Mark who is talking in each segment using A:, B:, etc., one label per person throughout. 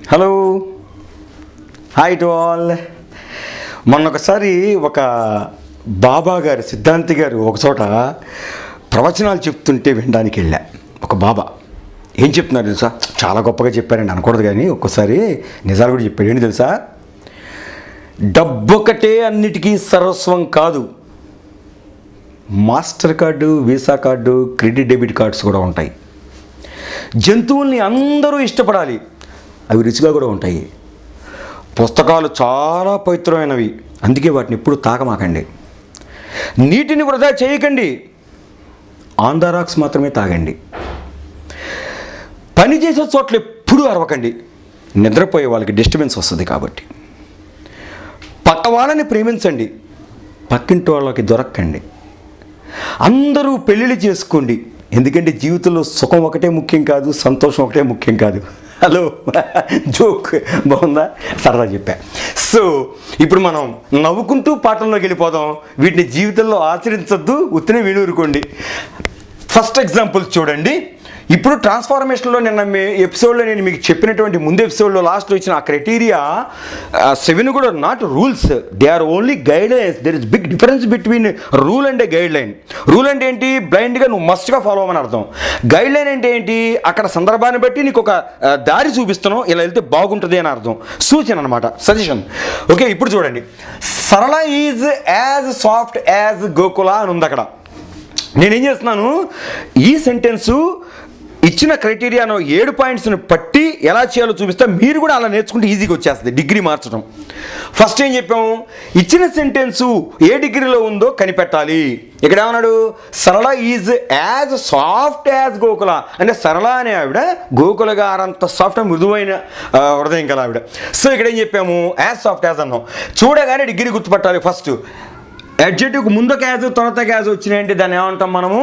A: Hello hi to all మొన్న ఒకసారి ఒక బాబా గారు సిద్ధాంతి గారు ఒక చోట ప్రవచనాలు చెప్తుంటే వినడానికి వెళ్ళా ఒక బాబా ఏం చెప్తున్నారు తెలుసా చాలా గొప్పగా చెప్పారండి అనకూడదు కానీ ఒక్కోసారి నిజాలు కూడా చెప్పాడు ఏంటి తెలుసా డబ్బొకటే అన్నిటికీ సర్వస్వం కాదు Mastercard Visa card credit debit cards కూడా ఉంటాయి జంతువుల్ని అందరూ ఇష్టపడాలి అవి రుచిగా కూడా ఉంటాయి పుస్తకాలు చాలా పవిత్రమైనవి అందుకే వాటిని ఎప్పుడు తాకమాకండి నీటిని వృధా చేయకండి ఆందారాక్స్ మాత్రమే తాగండి పని చేసే చోట్ల ఎప్పుడూ అరవకండి నిద్రపోయే వాళ్ళకి డిస్టర్బెన్స్ వస్తుంది కాబట్టి పక్క వాళ్ళని ప్రేమించండి పక్కింటి వాళ్ళకి దొరక్కండి అందరూ పెళ్ళిళ్ళు చేసుకోండి ఎందుకంటే జీవితంలో సుఖం ఒకటే ముఖ్యం కాదు సంతోషం ఒకటే ముఖ్యం కాదు హలో జోక్ బాగుందా సరదా చెప్పా సో ఇప్పుడు మనం నవ్వుకుంటూ పాఠంలోకి వెళ్ళిపోదాం వీటిని జీవితంలో ఆచరించొద్దు ఉత్తినే వినూరుకోండి ఫస్ట్ ఎగ్జాంపుల్ చూడండి ఇప్పుడు ట్రాన్స్ఫార్మేషన్లో నిన్న మీ ఎపిసోడ్లో నేను మీకు చెప్పినటువంటి ముందు ఎపిసోడ్లో లాస్ట్లో ఇచ్చిన ఆ క్రైటీరియా సెవెన్ కూడా not rules they are only guidelines there is big difference between rule and a guideline rule అంటే ఏంటి బ్లైండ్గా నువ్వు మస్ట్గా ఫాలో అవ్వమని అర్థం గైడ్ లైన్ అంటే ఏంటి అక్కడ సందర్భాన్ని బట్టి నీకు ఒక ఆ, దారి చూపిస్తున్నావు ఇలా వెళ్తే బాగుంటుంది అని అర్థం సూచన అనమాట సజెషన్ ఓకే ఇప్పుడు చూడండి Sarala is as soft as Gokula అని ఉంది అక్కడ నేనేం చేస్తున్నాను ఈ సెంటెన్సు ఇచ్చిన క్రైటీరియాను ఏడు పాయింట్స్ని పట్టి ఎలా చేయాలో చూపిస్తే మీరు కూడా అలా నేర్చుకుంటే ఈజీగా వచ్చేస్తుంది డిగ్రీ మార్చడం ఫస్ట్ ఏం చెప్పాము ఇచ్చిన సెంటెన్సు ఏ డిగ్రీలో ఉందో కనిపెట్టాలి ఇక్కడ ఏమన్నాడు Sarala is as soft as Gokula అంటే సరళ అనే ఆవిడ గోకుల గారంత సాఫ్ట్ మృదువైన ఆ, హృదయం గల ఆవిడ సో ఇక్కడ ఏం చెప్పాము యాజ్ సాఫ్ట్ యాజ్ అన్నాం చూడగానే డిగ్రీ గుర్తుపట్టాలి ఫస్ట్ అడ్జెక్టివ్కి ముందు క్యాజ్ తర్వాత క్యాజ్ వచ్చినాయంటే దాన్ని ఏమంటాం మనము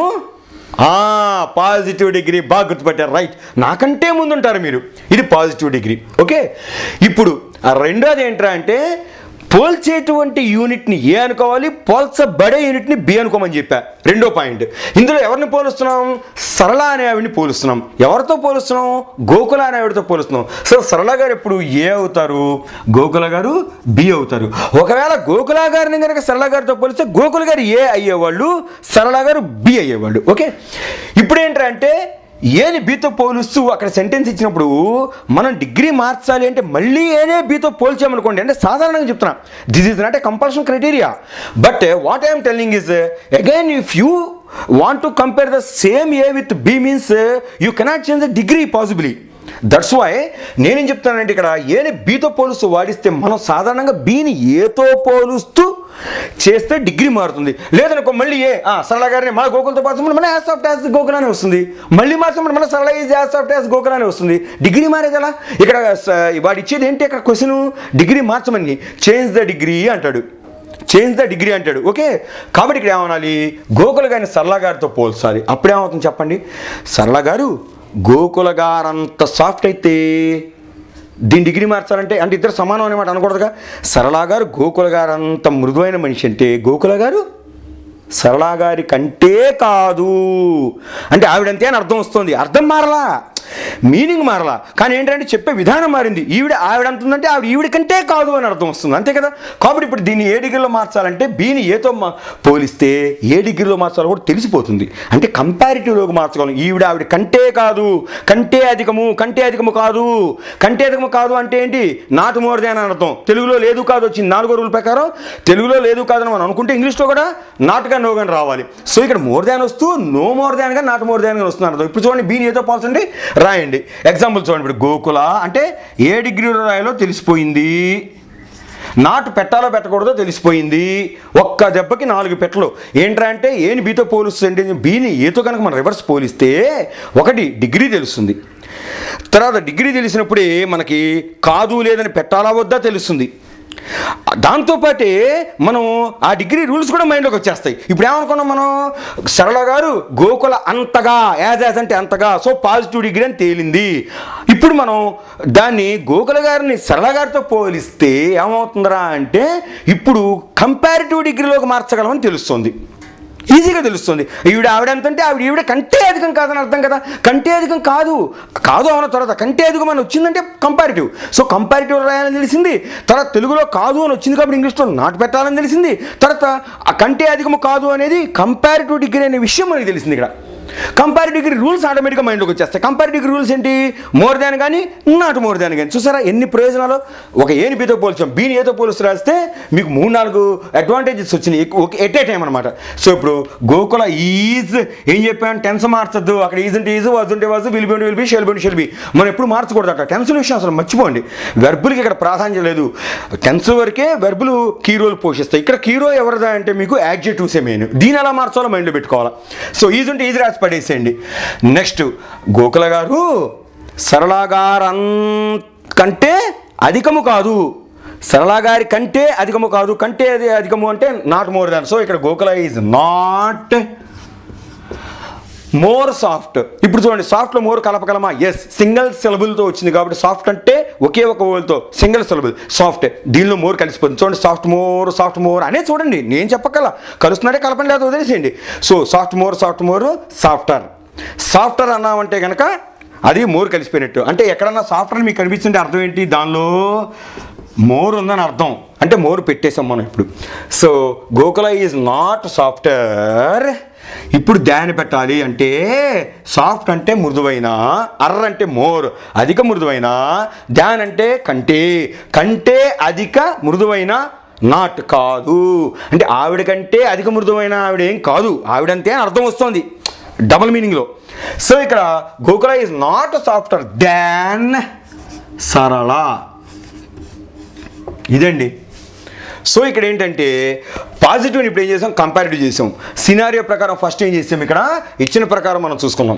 A: పాజిటివ్ డిగ్రీ బాగా గుర్తుపెట్టారు రైట్ నాకంటే ముందుంటారు మీరు ఇది పాజిటివ్ డిగ్రీ ఓకే ఇప్పుడు ఆ రెండోది ఏంట్రా అంటే పోల్చేటువంటి యూనిట్ని ఏ అనుకోవాలి పోల్చబడే యూనిట్ని బి అనుకోమని చెప్పా రెండో పాయింట్ ఇందులో ఎవరిని పోలుస్తున్నాం సరళ అనే ఆవిడని పోలుస్తున్నాం ఎవరితో పోలుస్తున్నాం గోకుల అనే ఆవిడతో పోలుస్తున్నాం సో సరళ గారు ఎప్పుడు ఏ అవుతారు గోకుల గారు బి అవుతారు ఒకవేళ గోకుల గారిని కనుక సరళ గారితో పోలిస్తే గోకుల గారు ఏ అయ్యేవాళ్ళు సరళ గారు బి అయ్యేవాళ్ళు ఓకే ఇప్పుడు ఏంటంటే ఏని బీతో పోలుస్తూ అక్కడ సెంటెన్స్ ఇచ్చినప్పుడు మనం డిగ్రీ మార్చాలి అంటే మళ్ళీ ఏనే బీతో పోల్చామనుకోండి అంటే సాధారణంగా చెప్తున్నా this is not a compulsion criteria but what I'm telling is again if you want to compare the same A with B means you cannot change the degree possibly that's why నేనేం చెప్తానంటే ఇక్కడ ఏని బీతో పోలుస్తూ వాడిస్తే మనం సాధారణంగా బీని ఏతో పోలుస్తూ చేస్తే degree మారుతుంది లేదనుకో మళ్ళీ ఏ ఆ, సరళ గారిని మన గోకులతో పాల్చుకుంటే మన యాజ్ ఆఫ్ యాజ్ గోకుల్ అని వస్తుంది మళ్ళీ మార్చమంటే మన Sarala is as off as Gokul అని వస్తుంది డిగ్రీ మారేది ఎలా ఇక్కడ స- వాడు ఇచ్చేది ఏంటి అక్కడ క్వశ్చన్ డిగ్రీ మార్చమని చేంజ్ ద డిగ్రీ అంటాడు చేంజ్ ద డిగ్రీ అంటాడు ఓకే కాబట్టి ఇక్కడ ఏమనాలి గోకుల గారిని సరళ గారితో పోల్చాలి అప్పుడేమవుతుంది చెప్పండి సరళ గారు గోకుల గారంత సాఫ్ట్ అయితే దీని డిగ్రీ మార్చాలంటే అంటే ఇద్దరు సమానం అనమాట అనకూడదుగా సరళ గారు గోకుల గారు అంత మృదువైన మనిషి అంటే గోకుల గారు సరళ గారి కంటే కాదు అంటే ఆవిడంతే అని అర్థం వస్తుంది అర్థం మారలా మీనింగ్ మారలా కానీ ఏంటంటే చెప్పే విధానం మారింది ఈవిడ ఆవిడ అంటుందంటే ఆవిడ ఈవిడ కంటే కాదు అని అర్థం వస్తుంది అంతే కదా కాబట్టి ఇప్పుడు దీన్ని ఏ డిగ్రీలో మార్చాలంటే బీని ఏతో మా పోలిస్తే ఏ డిగ్రీలో మార్చాలో కూడా తెలిసిపోతుంది అంటే కంపారిటివ్లోకి మార్చగలం ఈవిడ ఆవిడ కంటే కాదు కంటే అధికము కంటే అధికము కాదు కంటే అధికము కాదు అంటే ఏంటి నాట్ మోర్ దాన్ అని అర్థం తెలుగులో లేదు కాదు వచ్చింది నాలుగో రూల్ ప్రకారం తెలుగులో లేదు కాదని మనం అనుకుంటే ఇంగ్లీష్లో కూడా నాట్ గా నో గాని రావాలి సో ఇక్కడ మోర్ దాన్ వస్తూ నో మోర్ దాన్ గా నాట్ మోర్ దాన్ గా వస్తుంది అర్థం ఇప్పుడు చూడండి బీని ఏదో పాల్చండి రాయండి ఎగ్జాంపుల్ చూడండి ఇప్పుడు గోకుల అంటే ఏ డిగ్రీలో రాయాలో తెలిసిపోయింది నాటు పెట్టాలో పెట్టకూడదో తెలిసిపోయింది ఒక్క దెబ్బకి నాలుగు పెట్టలు ఏంట్రా అంటే ఏని బీతో పోలుస్తుంది బీని ఏతో కనుక మనం రివర్స్ పోలిస్తే ఒకటి డిగ్రీ తెలుస్తుంది తర్వాత డిగ్రీ తెలిసినప్పుడే మనకి కాదు లేదని పెట్టాలా వద్దా తెలుస్తుంది దాంతోపాటే మనం ఆ డిగ్రీ రూల్స్ కూడా మైండ్లోకి వచ్చేస్తాయి ఇప్పుడు ఏమనుకున్నాం మనం సరళ గారు గోకుల అంతగా యాజ్ యాజ్ అంటే అంతగా సో పాజిటివ్ డిగ్రీ అని తేలింది ఇప్పుడు మనం దాన్ని గోకుల గారిని సరళ గారితో పోలిస్తే ఏమవుతుందిరా అంటే ఇప్పుడు కంపారిటివ్ డిగ్రీలోకి మార్చగలమని తెలుస్తుంది ఈజీగా తెలుస్తుంది ఈవిడ ఆవిడ ఎంత అంటే ఆవిడ ఈవిడ కంటే అధికం కాదని అర్థం కదా కంటే అధికం కాదు కాదు అన్న తర్వాత కంటే అధికం అని వచ్చిందంటే కంపారిటివ్ సో కంపారిటివ్ రాయాలని తెలిసింది తర్వాత తెలుగులో కాదు అని వచ్చింది కాబట్టి ఇంగ్లీష్లో నాటు పెట్టాలని తెలిసింది తర్వాత ఆ కంటే అధికము కాదు అనేది కంపారిటివ్ డిగ్రీ అనే విషయం మనకి తెలిసింది ఇక్కడ కంపారిటివ్ డిగ్రీ రూల్స్ ఆటోమేటిక్గా మైండ్లోకి వచ్చేస్తాయి కంపారిటివ్ డిగ్రీ రూల్స్ ఏంటి మోర్ దాన్ కానీ నాట్ మోర్ దాన్ కానీ చూసారా ఎన్ని ప్రయోజనాలు ఒక ఏని బీతో పోల్చాం బీని ఏతో పోలిసి రాస్తే మీకు మూడు నాలుగు అడ్వాంటేజెస్ వచ్చినాయి ఎక్కు- ఒక ఎట్ ఏ టైం అనమాట సో ఇప్పుడు గోకుల ఈజ్ ఏం చెప్పాను టెన్స్ మార్చద్దు అక్కడ ఈజ్ అంటే ఈజ్ వాజ్ ఉంటే was will be will be shall be shall be మనం ఎప్పుడు మార్చకూడదు అక్కడ టెన్స్ విషయం అసలు మర్చిపోండి వెర్బులకి ఇక్కడ ప్రాధాన్యత లేదు టెన్స్ వరకే వెర్బులు కీ రోల్ పోషిస్తాయి ఇక్కడ కీ రోల్ ఎవరిదా అంటే మీకు యాడ్జెటివ్సే మెయిన్ దీని ఎలా మార్చాలో మైండ్లో పెట్టుకోవాలి సో ఈజ్ ఉంటే ఈజీ రాసి పడేసేయండి నెక్స్ట్ గోకుల గారు సరళా గారు అన్- కంటే అధికము కాదు సరళా గారి కంటే అధికము కాదు కంటే అది అధికము అంటే నాట్ మోర్ దాన్ సో ఇక్కడ Gokula is not more soft ఇప్పుడు చూడండి సాఫ్ట్లో మోర్ కలపగలమా ఎస్ సింగిల్ సిలబుల్తో వచ్చింది కాబట్టి సాఫ్ట్ అంటే ఒకే ఒక ఓల్తో సింగిల్ సిలబుల్ సాఫ్ట్ దీనిలో మోర్ కలిసిపోతుంది చూడండి సాఫ్ట్ మోర్ సాఫ్ట్ మోర్ అనే చూడండి నేను చెప్పగల కలుస్తున్నాడే కలపండి లేదా వదిలేసేయండి so soft more soft more softer softer అన్నామంటే కనుక అది మోర్ కలిసిపోయినట్టు అంటే ఎక్కడన్నా సాఫ్ట్వేర్ మీకు కనిపిస్తుంటే అర్థం ఏంటి దానిలో మోర్ ఉందని అర్థం అంటే మోర్ పెట్టేసాం మనం ఇప్పుడు so Gokula is not software ఇప్పుడు దాన్ని పెట్టాలి అంటే సాఫ్ట్ అంటే మృదువైన అర్ర అంటే మోర్ అధిక మృదువైన దాన్ అంటే కంటే కంటే అధిక మృదువైన నాట్ కాదు అంటే ఆవిడ కంటే అధిక మృదువైన ఆవిడ ఏం కాదు ఆవిడంతే అని అర్థం వస్తుంది డబుల్ మీనింగ్లో సో ఇక్కడ Gokula is not software than Sarala ఇదండి సో ఇక్కడ ఏంటంటే పాజిటివ్ని ఇప్పుడు ఏం చేసాం కంపారిటివ్ చేసాం సినారియో ప్రకారం ఫస్ట్ ఏం చేసాం ఇక్కడ ఇచ్చిన ప్రకారం మనం చూసుకున్నాం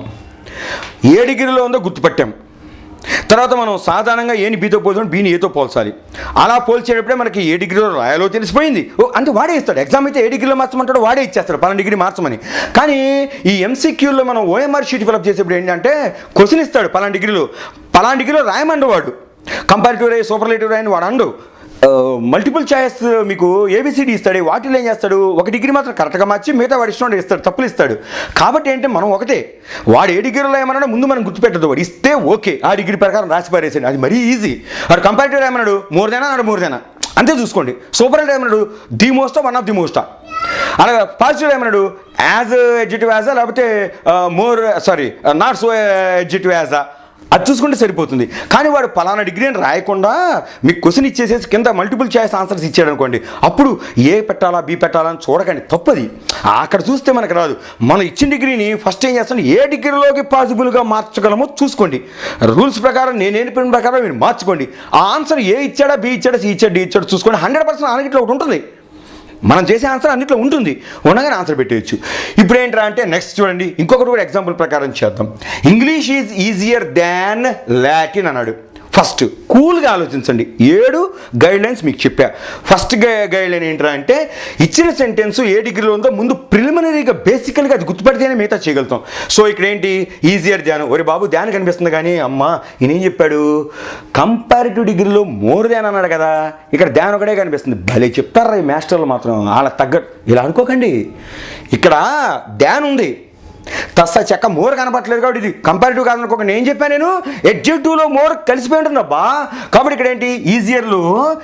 A: ఏ డిగ్రీలో ఉందో గుర్తుపట్టాం తర్వాత మనం సాధారణంగా ఏని బీతో పోల్చాం బీని ఏతో పోల్చాలి అలా పోల్చేటప్పుడే మనకి ఏ డిగ్రీలో రాయాలో తెలిసిపోయింది ఓ అంటే వాడే ఇస్తాడు ఎగ్జామ్ అయితే ఏ డిగ్రీలో మార్చమంటాడు వాడే ఇచ్చేస్తాడు పలానా డిగ్రీ మార్చమని కానీ ఈ ఎంసీక్యూలో మనం ఓఎంఆర్ షీట్ ఫిలప్ చేసేప్పుడు ఏంటంటే క్వశ్చన్ ఇస్తాడు పలానా డిగ్రీలో పలానా డిగ్రీలో రాయమండు వాడు కంపారిటివ్ రాయి సూపర్లేటివ్ రాయని వాడు అండు మల్టిపుల్ చాయిస్ మీకు ఏబిసిడి ఇస్తాడు వాటిలో ఏం చేస్తాడు ఒక డిగ్రీ మాత్రం కరెక్ట్గా మార్చి మిగతా వాడు ఇష్టం ఇస్తాడు తప్పులు ఇస్తాడు కాబట్టి ఏంటి మనం ఒకటే వాడు ఏ డిగ్రీలో ఏమన్నాడో ముందు మనం గుర్తుపెట్టదు వాడు ఇస్తే ఓకే ఆ డిగ్రీ ప్రకారం రాసి పారేసాడు అది మరీ ఈజీ వాడు కంపారిటివ్ ఏమన్నాడు మోర్ దేనా అన్నాడు మోర్ దేనా అంతే చూసుకోండి సూపర్ ఏమన్నాడు the most one of the most అలాగే పాజిటివ్ ఏమన్నాడు యాజ్ ఎడ్జిటివ్ యాజా లేకపోతే more sorry not so adjective as అది చూసుకుంటే సరిపోతుంది కానీ వాడు పలానా డిగ్రీ అని రాయకుండా మీకు క్వశ్చన్ ఇచ్చేసేసి కింద మల్టిపుల్ చాయిస్ ఆన్సర్స్ ఇచ్చాడు అనుకోండి అప్పుడు ఏ పెట్టాలా బి పెట్టాలా అని చూడకండి తప్పది అక్కడ చూస్తే మనకు రాదు మనం ఇచ్చిన డిగ్రీని ఫస్ట్ ఏం చేస్తాం ఏ డిగ్రీలోకి పాసిబుల్గా మార్చగలమో చూసుకోండి రూల్స్ ప్రకారం నేను నేర్పిన ప్రకారం మీరు మార్చుకోండి ఆ ఆన్సర్ ఏ ఇచ్చాడా బి ఇచ్చాడా సి ఇచ్చాడు డి ఇచ్చాడు చూసుకోండి హండ్రెడ్ పర్సెంట్ అన్నింటిలో ఒకటి ఉంటుంది మనం చేసే ఆన్సర్ అన్నింటిలో ఉంటుంది ఉండగానే ఆన్సర్ పెట్టేయచ్చు ఇప్పుడు ఏంట్రా అంటే నెక్స్ట్ చూడండి ఇంకొకటి కూడా ఎగ్జాంపుల్ ప్రకారం చేద్దాం English is easier than Latin అన్నాడు ఫస్ట్ కూల్గా ఆలోచించండి ఏడు గైడ్ లైన్స్ మీకు చెప్పా ఫస్ట్ గైడ్ లైన్ ఏంట్రా అంటే ఇచ్చిన సెంటెన్స్ ఏ డిగ్రీలో ఉందో ముందు ప్రిలిమినరీగా బేసికల్గా అది గుర్తుపడితేనే మిగతా చేయగలుగుతాం సో ఇక్కడ ఏంటి ఈజియర్ ధ్యానం ఒరే బాబు ధ్యానం కనిపిస్తుంది కానీ అమ్మ ఈయనేం చెప్పాడు కంపారిటివ్ డిగ్రీలో మోర్ ధ్యాన్ అన్నాడు కదా ఇక్కడ ధ్యానం ఒకటే కనిపిస్తుంది భలే చెప్తారా ఈ మాస్టర్లు మాత్రం వాళ్ళ తగ్గ ఇలా అనుకోకండి ఇక్కడ ధ్యాన్ ఉంది తస్స చెక్క మోర్ కనపట్లేదు కాబట్టి ఇది కంపారిటివ్ కాదనుకోకండి నేను చెప్పాను నేను ఎడ్జెక్టివ్లో మోర్ కలిసిపోయి ఉంటుంది అబ్బా కాబట్టి ఇక్కడ ఏంటి ఈజియర్లో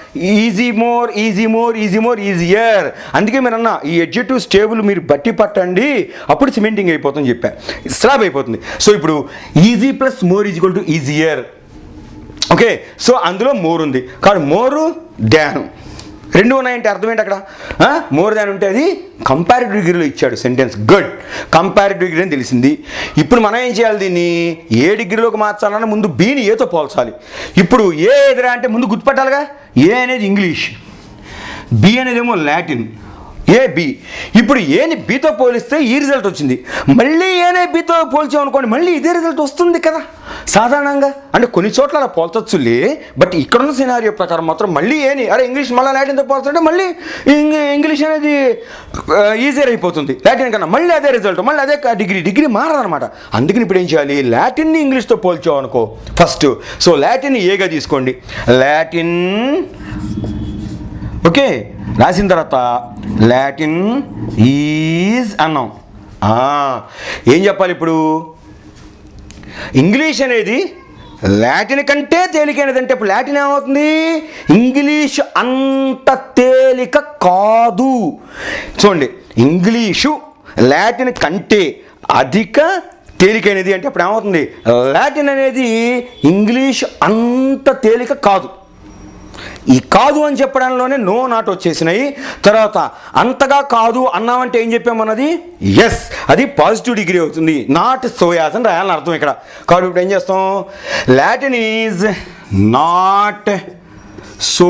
A: easy more easy more easy more easier అందుకే మీరు అన్న ఈ ఎడ్జెక్టివ్ స్టేబుల్ మీరు బట్టి పట్టండి అప్పుడు సిమెంటింగ్ అయిపోతుంది చెప్పా స్లాబ్ అయిపోతుంది సో ఇప్పుడు easy plus more equal to easier okay so అందులో మోర్ ఉంది కాబట్టి మోరు ధ్యానం రెండు ఉన్నాయంటే అర్థం ఏంటి అక్కడ మోర్ దాన్ ఉంటే అది కంపారిటివ్ డిగ్రీలో ఇచ్చాడు సెంటెన్స్ గుడ్ కంపారిటివ్ డిగ్రీ అని తెలిసింది ఇప్పుడు మనం ఏం చేయాలి దీన్ని ఏ డిగ్రీలోకి మార్చాలన్నా ముందు బీని ఏతో పోల్చాలి ఇప్పుడు ఏ ఎదురా అంటే ముందు గుర్తుపట్టాలిగా ఏ అనేది ఇంగ్లీష్ బి అనేదేమో లాటిన్ ఏ బి ఇప్పుడు ఏని బీతో పోలిస్తే ఈ రిజల్ట్ వచ్చింది మళ్ళీ ఏనే బీతో పోల్చామనుకోండి మళ్ళీ ఇదే రిజల్ట్ వస్తుంది కదా సాధారణంగా అంటే కొన్ని చోట్ల అలా పోల్చొచ్చులే బట్ ఇక్కడున్న సినారియో ప్రకారం మాత్రం మళ్ళీ ఏని అరే ఇంగ్లీష్ మళ్ళీ లాటిన్తో పోల్చుంటే మళ్ళీ ఇంగ్ ఇంగ్లీష్ అనేది ఈజియర్ అయిపోతుంది లాటిన్ కన్నా మళ్ళీ అదే రిజల్ట్ మళ్ళీ అదే డిగ్రీ డిగ్రీ మారదనమాట అందుకని ఇప్పుడు ఏం చేయాలి లాటిన్ని ఇంగ్లీష్తో పోల్చావు అనుకో ఫస్ట్ సో లాటిన్ ఏగా తీసుకోండి లాటిన్ ఓకే రాసిన తర్వాత లాటిన్ ఈజ్ అన్నాం ఆ, ఏం చెప్పాలి ఇప్పుడు ఇంగ్లీష్ అనేది లాటిన్ కంటే తేలికైనది అంటే ఇప్పుడు లాటిన్ ఏమవుతుంది ఇంగ్లీష్ అంత తేలిక కాదు చూడండి ఇంగ్లీషు లాటిన్ కంటే అధిక తేలికైనది అంటే అప్పుడు ఏమవుతుంది లాటిన్ అనేది ఇంగ్లీష్ అంత తేలిక కాదు ఈ కాదు అని చెప్పడంలోనే నో నాట్ వచ్చేసినాయి తర్వాత అంతగా కాదు అన్నామంటే ఏం చెప్పామన్నది ఎస్ అది పాజిటివ్ డిగ్రీ అవుతుంది నాట్ సోయాస్ అని రాయాలని అర్థం ఇక్కడ కాబట్టి ఇప్పుడు ఏం చేస్తాం లాటిన్ ఈజ్ నాట్ సో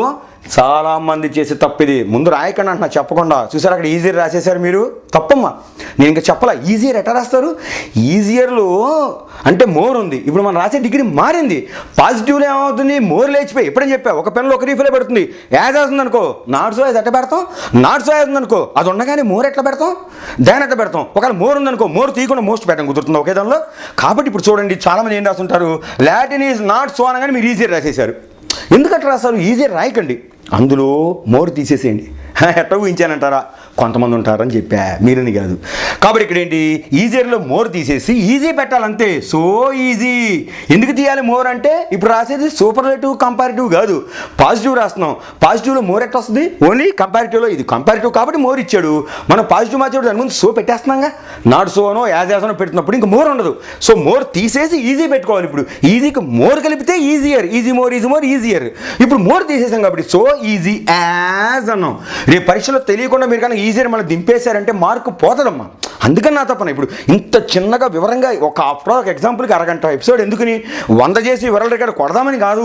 A: చాలా మంది చేసే తప్పు ఇది ముందు రాయకండి అంటున్నా చెప్పకుండా చూసారు అక్కడ ఈజియర్ రాసేసారు మీరు తప్పమ్మా నేను ఇంకా చెప్పలా ఈజియర్ ఎట్లా రాస్తారు ఈజియర్లో అంటే మోర్ ఉంది ఇప్పుడు మనం రాసే డిగ్రీ మారింది పాజిటివ్లో ఏమవుతుంది మోర్ లేచిపోయి ఎప్పుడని చెప్పా ఒక పెన్లో ఒక రీఫిల్ పెడుతుంది యాజ్ అవుతుంది అనుకో నాట్ సో యాజ్ ఎట్లా పెడతాం నాట్ సో యాజ్ ఉంది అనుకో అది ఉండగానే మోర్ ఎట్లా పెడతాం దాని ఎట్లా పెడతాం ఒకవేళ మోర్ ఉందనుకో మోర్ తీయకుండా మోస్ట్ పెట్టడం కుదురుతుంది ఒకే దానిలో కాబట్టి ఇప్పుడు చూడండి చాలా మంది ఏం రాస్తుంటారు లాటిన్ ఈజ్ నాట్ సో అనగానే మీరు ఈజియర్ రాసేశారు ఎందుకంటే రాస్తారు ఈజీ రాయకండి అందులో మోరు తీసేసేయండి ఎట్లా ఊహించానంటారా కొంతమంది ఉంటారని చెప్పా మీరని కాదు కాబట్టి ఇక్కడ ఏంటి ఈజీలో మోర్ తీసేసి ఈజీ పెట్టాలంతే సో ఈజీ ఎందుకు తీయాలి మోర్ అంటే ఇప్పుడు రాసేది సూపర్లేటివ్ కంపారిటివ్ కాదు పాజిటివ్ రాస్తున్నాం పాజిటివ్లో మోర్ ఎట్లా వస్తుంది ఓన్లీ కంపారిటివ్లో ఇది కంపారిటివ్ కాబట్టి మోర్ ఇచ్చాడు మనం పాజిటివ్ మార్చాడు దాని ముందు సో పెట్టేస్తున్నాగా నాట్ సోనో యాజ్ యాజనో పెడుతున్నప్పుడు ఇంకా మోర్ ఉండదు సో మోర్ తీసేసి ఈజీ పెట్టుకోవాలి ఇప్పుడు ఈజీకి మోర్ కలిపితే easier easy more easy more easier ఇప్పుడు మోర్ తీసేసాం కాబట్టి సో ఈజీ యాజ్ అన్నాం రేపు పరీక్షలో తెలియకుండా మీరు కానీ ఈజీని మళ్ళీ దింపేశారంటే మార్కు పోతుందమ్మా అందుకని నా తప్పన ఇప్పుడు ఇంత చిన్నగా వివరంగా ఒక ఆఫ్టర్ ఒక ఎగ్జాంపుల్కి అరగంట ఎపిసోడ్ ఎందుకని వంద చేసి వరల్డ్ రికార్డ్ కొడదామని కాదు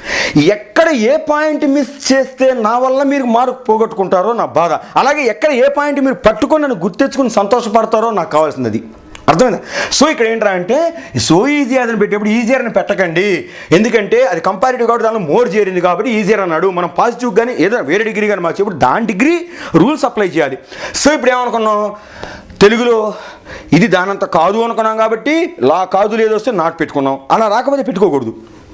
A: ఎక్కడ ఏ పాయింట్ మిస్ చేస్తే నా వల్ల మీరు మార్కు పోగొట్టుకుంటారో నా బాధ అలాగే ఎక్కడ ఏ పాయింట్ మీరు పట్టుకొని నన్ను గుర్తెచ్చుకుని సంతోషపడతారో నాకు కావాల్సింది అది అర్థమైందా సో ఇక్కడ ఏంట్రా అంటే సో ఈజీ అని పెట్టేప్పుడు ఈజియర్ అని పెట్టకండి ఎందుకంటే అది కంపారిటివ్ కాబట్టి దానిలో మోర్ చేరింది కాబట్టి ఈజియర్ అన్నాడు మనం పాజిటివ్ కానీ ఏదో వేరే డిగ్రీ కానీ మార్చేప్పుడు దాని డిగ్రీ రూల్స్ అప్లై చేయాలి సో ఇప్పుడు ఏమనుకున్నాం తెలుగులో ఇది దానంత కాదు అనుకున్నాం కాబట్టి లా కాదు లేదో వస్తే నాట్ పెట్టుకున్నాం అలా రాకపోతే పెట్టుకోకూడదు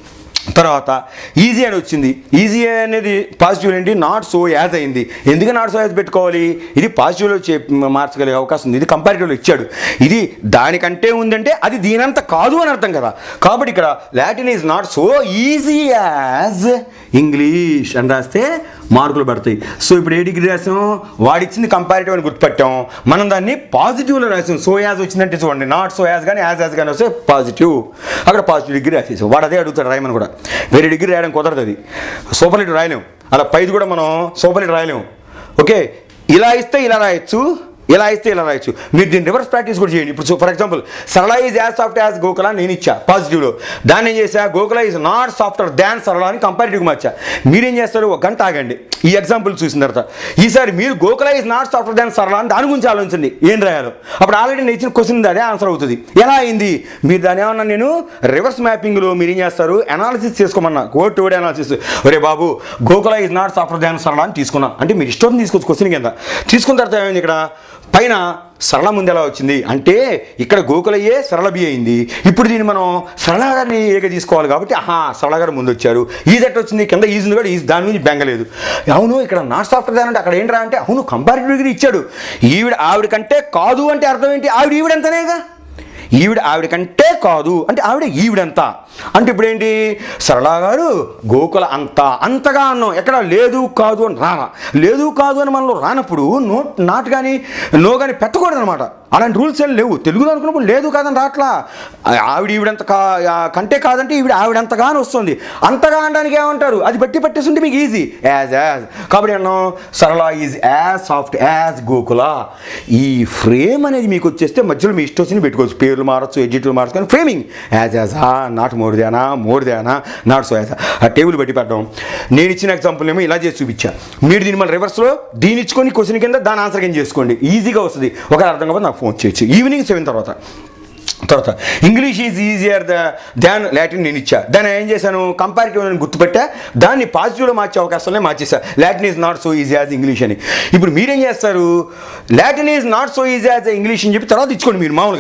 A: తర్వాత ఈజీ అని వచ్చింది ఈజీ అనేది పాజిటివ్ ఏంటి నాట్ సో యాజ్ అయింది ఎందుకు నాట్ సో యాజ్ పెట్టుకోవాలి ఇది పాజిటివ్లో చే మార్చగలిగే అవకాశం ఉంది ఇది కంపారిటివ్లో ఇచ్చాడు ఇది దానికంటే ఉందంటే అది దీనంత కాదు అని అర్థం కదా కాబట్టి ఇక్కడ Latin is not so easy as English అని రాస్తే మార్కులు పడతాయి సో ఇప్పుడు ఏ డిగ్రీ రాసాం వాడిచ్చింది కంపారిటివ్ అని గుర్తుపట్టాం మనం దాన్ని పాజిటివ్లో రాసాం సో యాజ్ వచ్చిందంటే చూడండి నాట్ సో యాజ్ కానీ యాజ్ యాజ్ కానీ వస్తే పాజిటివ్ అక్కడ పాజిటివ్ డిగ్రీ రాసేసాం వాడు అదే అడుగుతాడు రాయమని కూడా వేరే డిగ్రీ రాయడం కుదరదు అది సూపర్ లిట్ రాయలేం అలా పైది కూడా మనం సూపర్ లిట్ రాయలేం ఓకే ఇలా ఇస్తే ఇలా రాయొచ్చు ఇలా ఇస్తే ఇలా రాయొచ్చు మీరు దీన్ని రివర్స్ ప్రాక్టీస్ కూడా చేయండి ఇప్పుడు for example Sarala is as soft as Gokula నేను ఇచ్చా పాజిటివ్లో దాన్ని ఏం చేశా Gokula is not softer than Sarala అని కంపారిటివ్ మార్చా మీరేం చేస్తారు ఒక గంట ఆగండి ఈ ఎగ్జాంపుల్ చూసిన తర్వాత ఈసారి మీరు Gokula is not softer than Sarala అని దాని గురించి ఆలోచించండి ఏం రాయాలో అప్పుడు ఆల్రెడీ నేను ఇచ్చిన క్వశ్చన్ అదే ఆన్సర్ అవుతుంది ఎలా అయింది మీరు దాని ఏమన్నా నేను రివర్స్ మ్యాపింగ్లో మీరు ఏం చేస్తారు అనాలిసిస్ చేసుకోమన్నా కోర్ట్ వర్డ్ అనాలిసిస్ ఒరే బాబు Gokula is not softer than Sarala అని తీసుకున్నా అంటే మీరు ఇష్టం తీసుకోవచ్చు క్వశ్చన్ కింద తీసుకున్న తర్వాత ఏమైంది ఇక్కడ పైన సరళ ముందు ఎలా వచ్చింది అంటే ఇక్కడ గోకులయ్యే సరళ బి అయింది ఇప్పుడు దీన్ని మనం సరళ గారిని ఏగా తీసుకోవాలి కాబట్టి ఆహా సరళ గారు ముందు వచ్చారు ఈజ్ ఎట్ వచ్చింది కింద ఈజ్ ఉంది కూడా ఈజ్ దాని నుంచి బెంగలేదు అవును ఇక్కడ నాట్ సాఫ్ట్వేర్ దాని అంటే అక్కడ ఏంట్రా అంటే అవును కంపారిటివ్ డిగ్రీ ఇచ్చాడు ఈవిడ ఆవిడ కంటే కాదు అంటే అర్థం ఏంటి ఆవిడ ఈవిడంతనేగా ఈవిడ ఆవిడ కంటే కాదు అంటే ఆవిడ ఈవిడంతా అంటే ఇప్పుడు ఏంటి సరళా గారు గోకుల అంత అంతగా అన్నాం ఎక్కడ లేదు కాదు అని రానా లేదు కాదు అని మనలో రానప్పుడు నో నాట్ కానీ నో కానీ పెట్టకూడదు అనమాట అలాంటి రూల్స్ ఏం లేవు తెలుగులో అనుకున్నప్పుడు లేదు కాదని రాట్లా ఆవిడ ఈవిడంత కా ఆ, కంటే కాదంటే ఈవిడ ఆవిడంతగా అని వస్తుంది అంతగా అనడానికి ఏమంటారు అది బట్టి పట్టేస్తుంటే మీకు ఈజీ యాజ్ యాజ్ కాబట్టి అన్నాం Sarala is as soft as Gokula ఈ ఫ్రేమ్ అనేది మీకు వచ్చేస్తే మధ్యలో మీ ఇష్టం వచ్చింది పెట్టుకోవచ్చు పేర్లు మారచ్చు ఎడ్జిట్లు మారచ్చు కానీ ఫ్రేమింగ్ యాజ్ యాజ్ ఆ నాట్ మోర్ దానా మోర్ దానా నాట్ సో యాజ్ ఆ టేబుల్ బట్టి పెట్టడం నేను ఇచ్చిన ఎగ్జాంపుల్ ఏమో ఇలా చేసి చూపించా మీరు దీన్ని మళ్ళీ రివర్స్లో దీని ఇచ్చుకొని క్వశ్చన్ కింద దాని ఆన్సర్ కింద చేసుకోండి ఈజీగా వస్తుంది ఒక అర్థం కాబట్టి నాకు ఫోన్ చేయొచ్చు ఈవినింగ్ సెవెన్ తర్వాత తర్వాత English is easier the than Latin నేను ఇచ్చా దాన్ని ఏం చేశాను కంపారిటివ్ అని గుర్తుపెట్టా దాన్ని పాజిటివ్లో మార్చే అవకాశాలనే మార్చేసా Latin is not so easy as English అని ఇప్పుడు మీరేం చేస్తారు Latin is not so easy as English అని చెప్పి తర్వాత ఇచ్చుకోండి మీరు మామూలుగా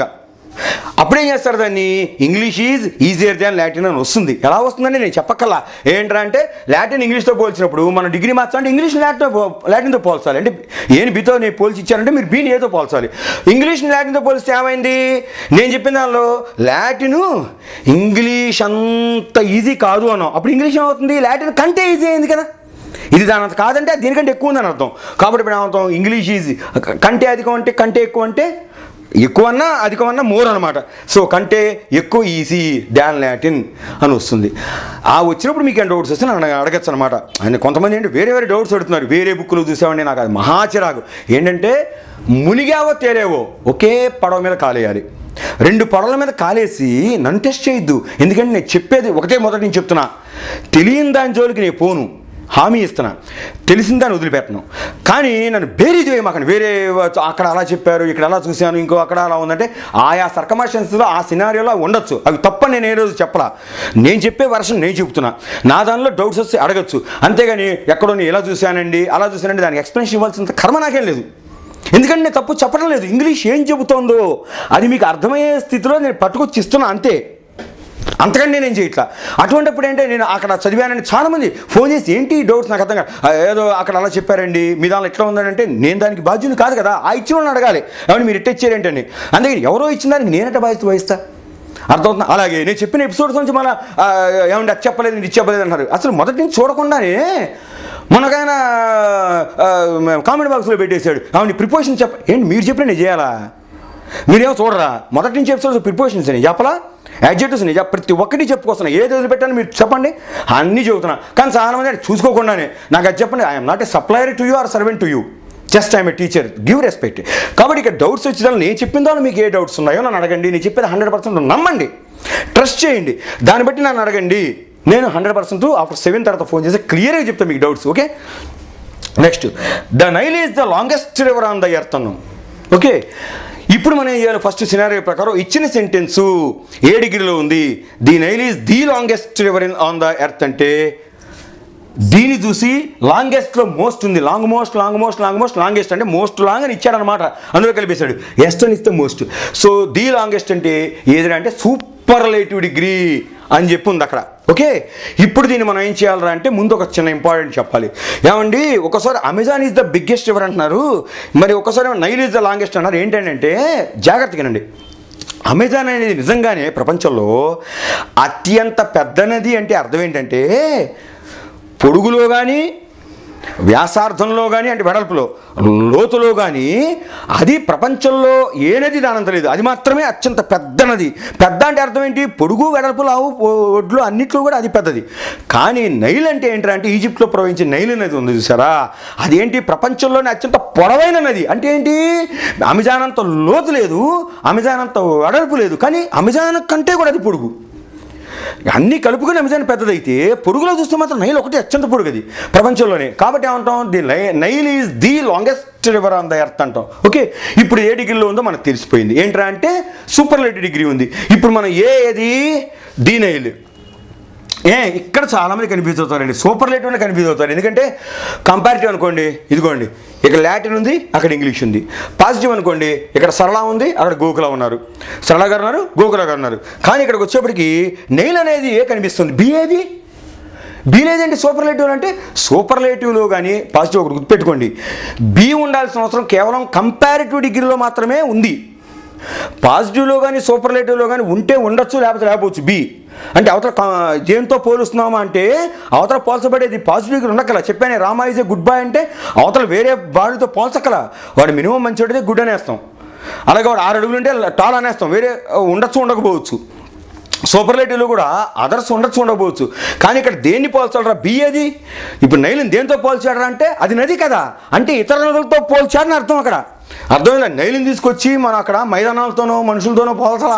A: అప్పుడేం చేస్తారు దాన్ని English is easier than Latin అని వస్తుంది ఎలా వస్తుందని నేను చెప్పక్కల్లా ఏంట్రా అంటే లాటిన్ ఇంగ్లీష్తో పోల్చినప్పుడు మనం డిగ్రీ మార్క్స్ అంటే ఇంగ్లీష్ లాటిన్తో పో- లాటిన్తో పోల్చాలి అంటే ఏని బితో నేను పోల్చి ఇచ్చారంటే మీరు బీని ఏదో పోల్చాలి ఇంగ్లీష్ లాటిన్తో పోలిస్తే ఏమైంది నేను చెప్పిన దానిలో లాటిను ఇంగ్లీష్ అంత ఈజీ కాదు అన్నాం అప్పుడు ఇంగ్లీష్ ఏమవుతుంది లాటిన్ కంటే ఈజీ అయింది కదా ఇది దాని అంత కాదంటే అది దీనికంటే ఎక్కువ ఉందని అర్థం కాబట్టి ఇప్పుడు ఏమవుతాం ఇంగ్లీష్ ఈజీ కంటే అధికం అంటే కంటే ఎక్కువ అంటే ఎక్కువ అన్నా అధికం అన్నా మోర్ అనమాట సో కంటే ఎక్కువ ఈజీ డాన్ లాటిన్ అని వస్తుంది ఆ వచ్చినప్పుడు మీకు ఏం డౌట్స్ వస్తే నన్ను అడగచ్చు అనమాట ఆయన కొంతమంది ఏంటి వేరే వేరే డౌట్స్ అడుగుతున్నారు వేరే బుక్లు చూసామండి నాకు అది మహా చిరాకు ఏంటంటే మునిగావో తేలేవో ఒకే పడవ మీద కాలేయాలి రెండు పడవల మీద కాలేసి నన్ను టెస్ట్ చేయొద్దు ఎందుకంటే నేను చెప్పేది ఒకటే మొదటి నేను చెప్తున్నా తెలియని దాని జోలికి నేను పోను హామీ ఇస్తున్నా తెలిసిన దాన్ని వదిలిపెట్టను కానీ నన్ను బేరీ చేయమాకండి వేరే అక్కడ అలా చెప్పారు ఇక్కడ అలా చూశాను ఇంకో అక్కడ అలా ఉందంటే ఆయా సర్కమాషన్స్లో ఆ సినారియోలో ఉండొచ్చు అవి తప్ప నేను ఏ రోజు చెప్పలా నేను చెప్పే వర్షన్ నేను చెప్తున్నా నా దానిలో డౌట్స్ వస్తే అడగచ్చు అంతేగాని ఎక్కడో నేను ఇలా చూశానండి అలా చూశానండి దానికి ఎక్స్ప్లెనేషన్ ఇవ్వాల్సినంత కర్మ నాకేం లేదు ఎందుకంటే నేను తప్పు చెప్పడం లేదు ఇంగ్లీష్ ఏం చెబుతోందో అది మీకు అర్థమయ్యే స్థితిలో నేను పట్టుకొచ్చి ఇస్తున్నా అంతే అంతకంటే నేను చేయట్లా అటువంటిప్పుడు ఏంటంటే నేను అక్కడ చదివానని చాలామంది ఫోన్ చేసి ఏంటి డౌట్స్ నాకు అర్థం కాదు "ఆ, ఏదో అక్కడ అలా చెప్పారండి మీ దానిలో ఎట్లా ఉందంటే నేను దానికి బాధ్యుని కాదు కదా ఆ ఇచ్చిన వాళ్ళని అడగాలి ఏమన్నా మీరు ఇట్టేచ్చారేంటండి అందుకని ఎవరో ఇచ్చిన దానికి నేనంటే బాధ్యత వహిస్తా అర్థమవుతుంది అలాగే నేను చెప్పిన ఎపిసోడ్స్ నుంచి మళ్ళీ ఏమంటే అది చెప్పలేదు ఇది చెప్పలేదు అంటారు అసలు మొదటి నుంచి చూడకుండానే మనకైనా కామెంట్ బాక్స్లో పెట్టేశాడు అవును ప్రిపోజిషన్ చెప్ప ఏంటి మీరు చెప్పిన నేను చేయాలా మీరేమో చూడరా మొదటి నుంచి ఎపిసోడ్స్ ప్రిపోజిషన్స్ నేను చెప్పలా యాడ్జెక్టివ్స్ నేను చెప్ప- ప్రతి ఒక్కటి చెప్పుకొస్తున్నా ఏది వదిలిపెట్టాను మీరు చెప్పండి అన్నీ చెబుతున్నా కానీ చాలా మంది అది చూసుకోకుండానే నాకు అది చెప్పండి I'm not a supplier to you or servant to you just I'm a teacher give respect కాబట్టి ఇక్కడ డౌట్స్ వచ్చిన నేను చెప్పిన దానిలో మీకు ఏ డౌట్స్ ఉన్నాయో నన్ను అడగండి నేను చెప్పేది హండ్రెడ్ పర్సెంట్ నమ్మండి ట్రస్ట్ చేయండి దాన్ని బట్టి నన్ను అడగండి నేను హండ్రెడ్ పర్సెంట్ ఆఫ్టర్ సెవెన్ తర్వాత ఫోన్ చేసి క్లియర్గా చెప్తాను మీకు doubts okay next the Nile is the longest river on the earth అన్నాం ఓకే ఇప్పుడు మనం ఏం చేయాలి ఫస్ట్ సినారియో ప్రకారం ఇచ్చిన సెంటెన్సు ఏ డిగ్రీలో ఉంది the Nile is the longest river in on the earth అంటే దీన్ని చూసి లాంగెస్ట్లో మోస్ట్ ఉంది long most long most long most longest అంటే మోస్ట్ లాంగ్ అని ఇచ్చాడనమాట అందులో కలిపేశాడు ఎస్ట్ అని ఇస్తే మోస్ట్ సో ది లాంగెస్ట్ అంటే ఏదైనా అంటే సూపర్లేటివ్ డిగ్రీ అని చెప్పి ఉంది అక్కడ ఓకే ఇప్పుడు దీన్ని మనం ఏం చేయాలరా అంటే ముందు ఒక చిన్న ఇంపార్టెంట్ చెప్పాలి ఏమండి ఒకసారి Amazon is the biggest river అంటున్నారు మరి ఒకసారి నైల్ ఈజ్ ద లాంగెస్ట్ అన్నారు ఏంటంటే జాగ్రత్తగానండి అమెజాన్ అనేది నిజంగానే ప్రపంచంలో అత్యంత పెద్ద నది అంటే అర్థం ఏంటంటే పొడుగులో కానీ వ్యాసార్థంలో కానీ అంటే వెడల్పులో లోతులో కానీ అది ప్రపంచంలో ఏ నది దానంత లేదు అది మాత్రమే అత్యంత పెద్ద నది పెద్ద అంటే అర్థం ఏంటి పొడుగు వెడల్పు లావు ఒడ్లు అన్నిట్లో కూడా అది పెద్దది కానీ నైల్ అంటే ఏంటంటే అంటే ఈజిప్ట్లో ప్రవహించే నైల్ నది ఉంది చూసారా అదేంటి ప్రపంచంలోనే అత్యంత పొడవైన నది అంటే ఏంటి అమెజాన్ అంత లోతు లేదు అమెజాన్ అంత వెడల్పు లేదు కానీ అమెజాన్ కంటే కూడా అది పొడుగు అన్ని కలుపుకుని అమెజాన్ పెద్దదైతే పొరుగులో చూస్తే మాత్రం నైల్ ఒకటి అత్యంత పొడుగది ప్రపంచంలోనే కాబట్టి ఏమంటాం the Nile is the longest river on the earth అంటాం ఓకే ఇప్పుడు ఏ డిగ్రీలో ఉందో మనకు తెలిసిపోయింది ఏంట్రా అంటే సూపర్లేటివ్ డిగ్రీ ఉంది ఇప్పుడు మనం ఏ ఏది ది నైల్ ఏ ఇక్కడ చాలామంది కన్ఫ్యూజ్ అవుతారండి సూపర్లేటివ్నే కన్ఫ్యూజ్ అవుతారు ఎందుకంటే కంపారిటివ్ అనుకోండి ఇదిగోండి ఇక్కడ లాటిన్ ఉంది అక్కడ ఇంగ్లీష్ ఉంది పాజిటివ్ అనుకోండి ఇక్కడ సరళ ఉంది అక్కడ గోకుల ఉన్నారు సరళ గారు ఉన్నారు గోకుల గారు ఉన్నారు కానీ ఇక్కడికి వచ్చేప్పటికి నెయిల్ అనేది ఏ కనిపిస్తుంది బి ఏది బి లేదండి సూపర్లేటివ్ అంటే సూపర్లేటివ్లో కానీ పాజిటివ్ ఒకటి గుర్తుపెట్టుకోండి బి ఉండాల్సిన అవసరం కేవలం కంపారిటివ్ డిగ్రీలో మాత్రమే ఉంది పాజిటివ్లో కానీ సూపర్లేటివ్లో కానీ ఉంటే ఉండొచ్చు లేకపోతే లేకపోవచ్చు బి అంటే అవతల కా- దేంతో పోలుస్తున్నామా అంటే అవతల పోల్చబడేది పాజిటివ్ డిగ్రీ ఉండకల చెప్పాను Rama is a good boy అంటే అవతల వేరే వాడితో పోల్చకల వాడు మినిమం మంచివాడితే గుడ్ అనేస్తాం అలాగే వాడు ఆరు అడుగులు ఉంటే టాల్ అనేస్తాం వేరే ఉండొచ్చు ఉండకపోవచ్చు సూపర్లేటివ్లో కూడా అదర్స్ ఉండొచ్చు ఉండకపోవచ్చు కానీ ఇక్కడ దేన్ని పోల్చాడరా బి అది ఇప్పుడు నైలుని దేంతో పోల్చాడరా అంటే అది నది కదా అంటే ఇతర నదులతో పోల్చాడని అర్థం అక్కడ అర్థమైందా నైలుని తీసుకొచ్చి మనం అక్కడ మైదానాలతోనో మనుషులతోనో పోల్చాలా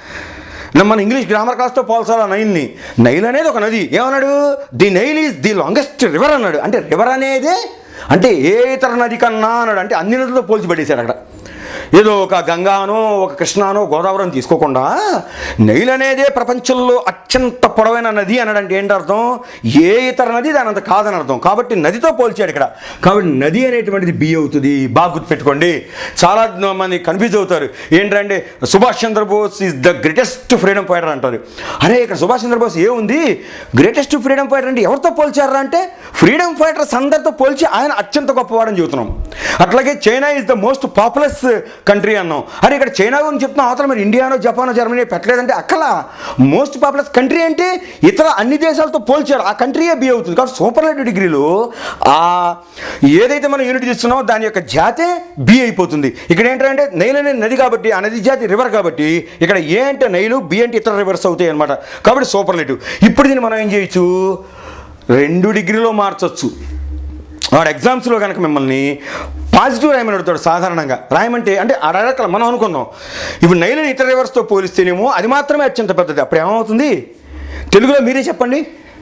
A: నా- మన ఇంగ్లీష్ గ్రామర్ క్లాస్తో పోల్చాలా నైల్ని నైల్ అనేది ఒక నది ఏమన్నాడు the Nile is the longest river అన్నాడు అంటే రివర్ అనేదే అంటే ఏ ఇతర నది కన్నా అన్నాడు అంటే అన్ని నదులతో పోల్చి పడేశాడు అక్కడ ఏదో ఒక గంగానో ఒక కృష్ణానో గోదావరి అని తీసుకోకుండా నైల్ అనేదే ప్రపంచంలో అత్యంత పొడవైన నది అనడానికి ఏంటి అర్థం ఏ ఇతర నది దాని అంత కాదని అర్థం కాబట్టి నదితో పోల్చాడు ఇక్కడ కాబట్టి నది అనేటువంటిది బి అవుతుంది బాగా గుర్తుపెట్టుకోండి చాలా మంది కన్ఫ్యూజ్ అవుతారు ఏంటంటే Subhash Chandrabose is the greatest freedom fighter అంటారు అరే ఇక్కడ సుభాష్ చంద్రబోస్ ఏముంది గ్రేటెస్ట్ ఫ్రీడమ్ ఫైటర్ అంటే ఎవరితో పోల్చారా అంటే ఫ్రీడమ్ ఫైటర్స్ అందరితో పోల్చి ఆయన అత్యంత గొప్పవాడని చెబుతున్నాం అట్లాగే China is the most populous country అన్నాం అరే ఇక్కడ చైనా గురించి చెప్తున్నాం అవతల మరి ఇండియానో జపానో జర్మనీ పెట్టలేదంటే అక్కడ మోస్ట్ పాపులస్ కంట్రీ అంటే ఇతర అన్ని దేశాలతో పోల్చాడు ఆ కంట్రీయే బి అవుతుంది కాబట్టి సూపర్లేటివ్ డిగ్రీలో ఆ ఏదైతే మనం యూనిట్ తీస్తున్నామో దాని యొక్క జాతే బి అయిపోతుంది ఇక్కడ ఏంటంటే నైల్ అనేది నది కాబట్టి ఆ నది జాతి రివర్ కాబట్టి ఇక్కడ ఏ అంటే నైలు బి అంటే ఇతర రివర్స్ అవుతాయి అనమాట కాబట్టి సూపర్లేటివ్ ఇప్పుడు దీన్ని మనం ఏం చేయొచ్చు రెండు డిగ్రీలో మార్చొచ్చు వాడు ఎగ్జామ్స్లో కనుక మిమ్మల్ని పాజిటివ్ రాయమని అడుగుతాడు సాధారణంగా రాయమంటే అంటే ఆ రకాల మనం అనుకుందాం ఇప్పుడు నైలని ఇతర రివర్స్తో పోలిస్తేనేమో అది మాత్రమే అత్యంత పెద్దది అప్పుడు ఏమవుతుంది తెలుగులో మీరే చెప్పండి